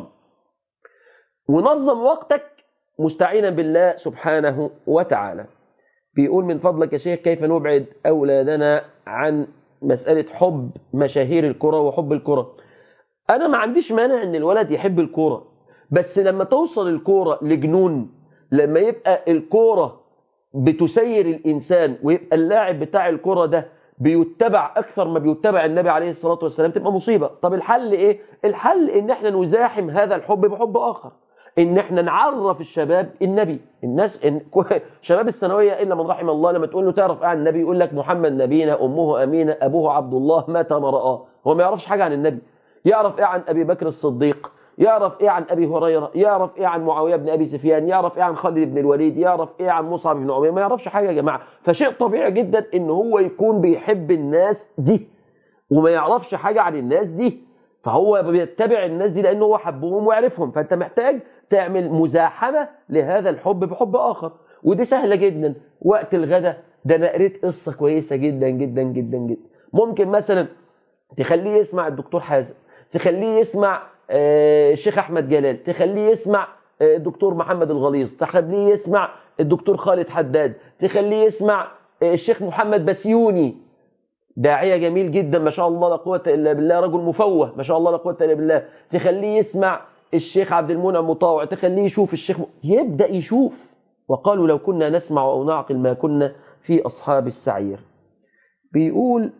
ونظم وقتك مستعينا بالله سبحانه وتعالى بيقول من فضلك يا شيخ كيف نبعد أولادنا عن مسألة حب مشاهير الكرة وحب الكرة أنا ما عنديش مانع أن الولد يحب الكرة بس لما توصل الكرة لجنون لما يبقى الكرة بتسير الإنسان ويبقى اللاعب بتاع الكرة ده بيتبع أكثر ما بيتبع النبي عليه الصلاة والسلام تبقى مصيبة طب الحل إيه؟ الحل إن احنا نزاحم هذا الحب بحب آخر ان احنا نعرف الشباب النبي الناس إن شباب الثانويه الا من رحم الله لما تقول له تعرف ايه عن النبي يقول لك محمد نبينا امه امينه ابوه عبد الله مات ما راه هو ما يعرفش حاجه عن النبي يعرف ايه عن ابي بكر الصديق يعرف ايه عن ابي هريره يعرف ايه عن معاويه بن ابي سفيان يعرف ايه عن خالد بن الوليد يعرف ايه عن مصعب بن عمير ما يعرفش حاجه يا جماعه فشيء طبيعي جدا ان هو يكون بيحب الناس دي وما يعرفش حاجه عن الناس دي فهو بيتبع الناس دي لانه هو حبهم ويعرفهم فانت محتاج تعمل مزاحمه لهذا الحب بحب اخر ودي سهله جدا وقت الغداء ده انا قريت قصه كويسه جدا جدا جدا جدا ممكن مثلا تخليه يسمع الدكتور حازم تخليه يسمع آه، الشيخ احمد جلال تخليه يسمع آه، الدكتور محمد الغليظ تخليه يسمع الدكتور خالد حداد تخليه يسمع آه، الشيخ محمد بسيوني داعية جميل جدا ما شاء الله لا قوة إلا بالله رجل مفوه ما شاء الله لا قوة إلا بالله تخليه يسمع الشيخ عبد المنعم مطاوع تخليه يشوف الشيخ م... يبدأ يشوف وقالوا لو كنا نسمع أو نعقل ما كنا في أصحاب السعير بيقول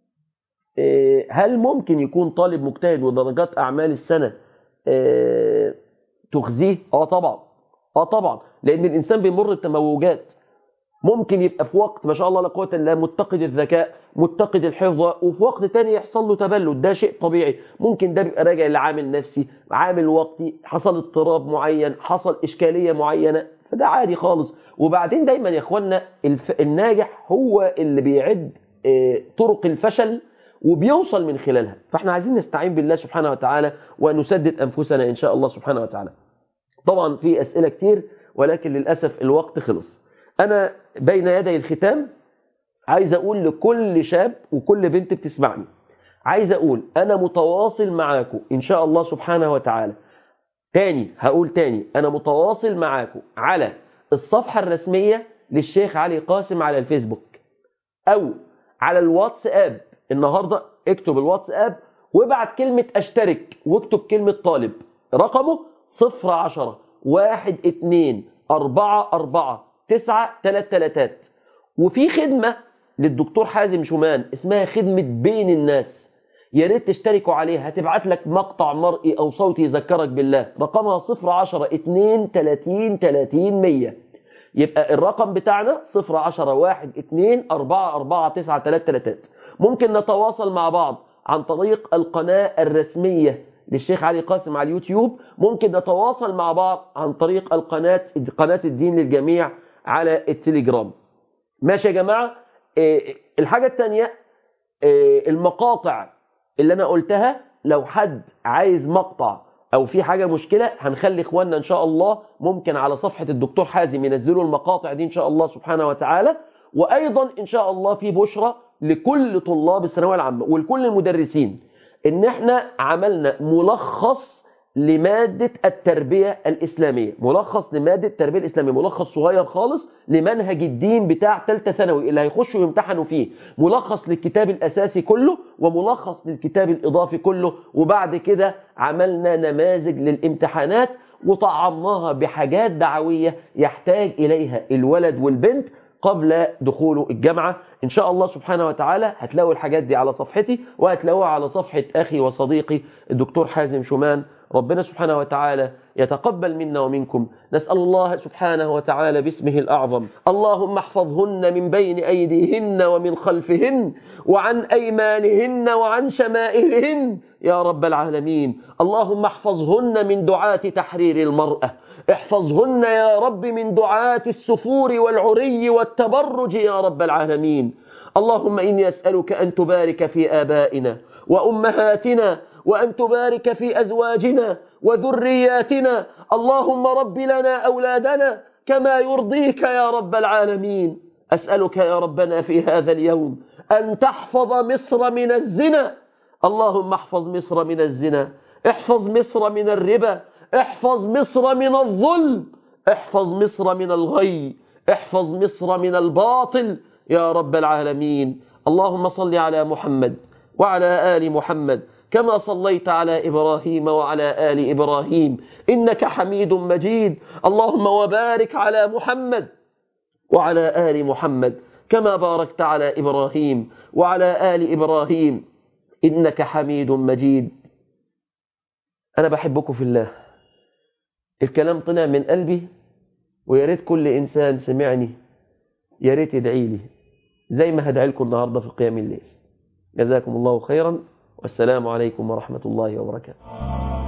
آه، هل ممكن يكون طالب مجتهد ودرجات أعمال السنة آه، تخزيه؟ اه طبعا اه طبعا لأن الإنسان بيمر بتموجات ممكن يبقى في وقت ما شاء الله لا قوه الا بالله متقد الذكاء متقد الحفظ وفي وقت تاني يحصل له تبلد ده شيء طبيعي ممكن ده بيبقى راجع لعامل نفسي عامل وقتي حصل اضطراب معين حصل اشكاليه معينه فده عادي خالص وبعدين دايما يا اخوانا الف... الناجح هو اللي بيعد آه، طرق الفشل وبيوصل من خلالها فاحنا عايزين نستعين بالله سبحانه وتعالى ونسدد انفسنا ان شاء الله سبحانه وتعالى طبعا في اسئله كتير ولكن للاسف الوقت خلص انا بين يدي الختام عايز اقول لكل شاب وكل بنت بتسمعني عايز اقول انا متواصل معاكم ان شاء الله سبحانه وتعالى تاني هقول تاني انا متواصل معاكم على الصفحة الرسمية للشيخ علي قاسم على الفيسبوك او على الواتساب النهاردة اكتب الواتساب وابعت كلمة اشترك واكتب كلمة طالب رقمه صفر عشرة واحد اتنين اربعة اربعة تسعة تلات تلاتات وفي خدمة للدكتور حازم شومان اسمها خدمة بين الناس يا ريت تشتركوا عليها هتبعت لك مقطع مرئي او صوتي يذكرك بالله رقمها 010 2 30 30 100 يبقى الرقم بتاعنا 010 1 2 4 4 9 3 3 ممكن نتواصل مع بعض عن طريق القناة الرسمية للشيخ علي قاسم على اليوتيوب ممكن نتواصل مع بعض عن طريق القناة قناة الدين للجميع على التليجرام ماشي يا جماعة إيه الحاجة التانية إيه المقاطع اللي انا قلتها لو حد عايز مقطع او في حاجة مشكلة هنخلي اخواننا ان شاء الله ممكن على صفحة الدكتور حازم ينزلوا المقاطع دي ان شاء الله سبحانه وتعالى وايضا ان شاء الله في بشرة لكل طلاب الثانويه العامة ولكل المدرسين ان احنا عملنا ملخص لمادة التربية الإسلامية ملخص لمادة التربية الإسلامية ملخص صغير خالص لمنهج الدين بتاع ثالثه ثانوي اللي هيخشوا يمتحنوا فيه ملخص للكتاب الأساسي كله وملخص للكتاب الإضافي كله وبعد كده عملنا نماذج للامتحانات وطعمناها بحاجات دعوية يحتاج إليها الولد والبنت قبل دخوله الجامعة إن شاء الله سبحانه وتعالى هتلاقوا الحاجات دي على صفحتي وهتلاقوها على صفحة أخي وصديقي الدكتور حازم شومان ربنا سبحانه وتعالى يتقبل منا ومنكم نسأل الله سبحانه وتعالى باسمه الأعظم اللهم احفظهن من بين أيديهن ومن خلفهن وعن أيمانهن وعن شمائلهن يا رب العالمين اللهم احفظهن من دعاة تحرير المرأة احفظهن يا رب من دعاة السفور والعري والتبرج يا رب العالمين اللهم إني أسألك أن تبارك في آبائنا وأمهاتنا وأن تبارك في أزواجنا وذرياتنا اللهم رب لنا أولادنا كما يرضيك يا رب العالمين أسألك يا ربنا في هذا اليوم أن تحفظ مصر من الزنا اللهم احفظ مصر من الزنا احفظ مصر من الربا احفظ مصر من الظلم احفظ مصر من الغي احفظ مصر من الباطل يا رب العالمين اللهم صل على محمد وعلى آل محمد كما صليت على إبراهيم وعلى آل إبراهيم إنك حميد مجيد اللهم وبارك على محمد وعلى آل محمد كما باركت على إبراهيم وعلى آل إبراهيم إنك حميد مجيد أنا بحبكم في الله الكلام طلع من قلبي ويا ريت كل إنسان سمعني يا ريت يدعي لي زي ما هدعي لكم النهاردة في قيام الليل جزاكم الله خيرا والسلام عليكم ورحمة الله وبركاته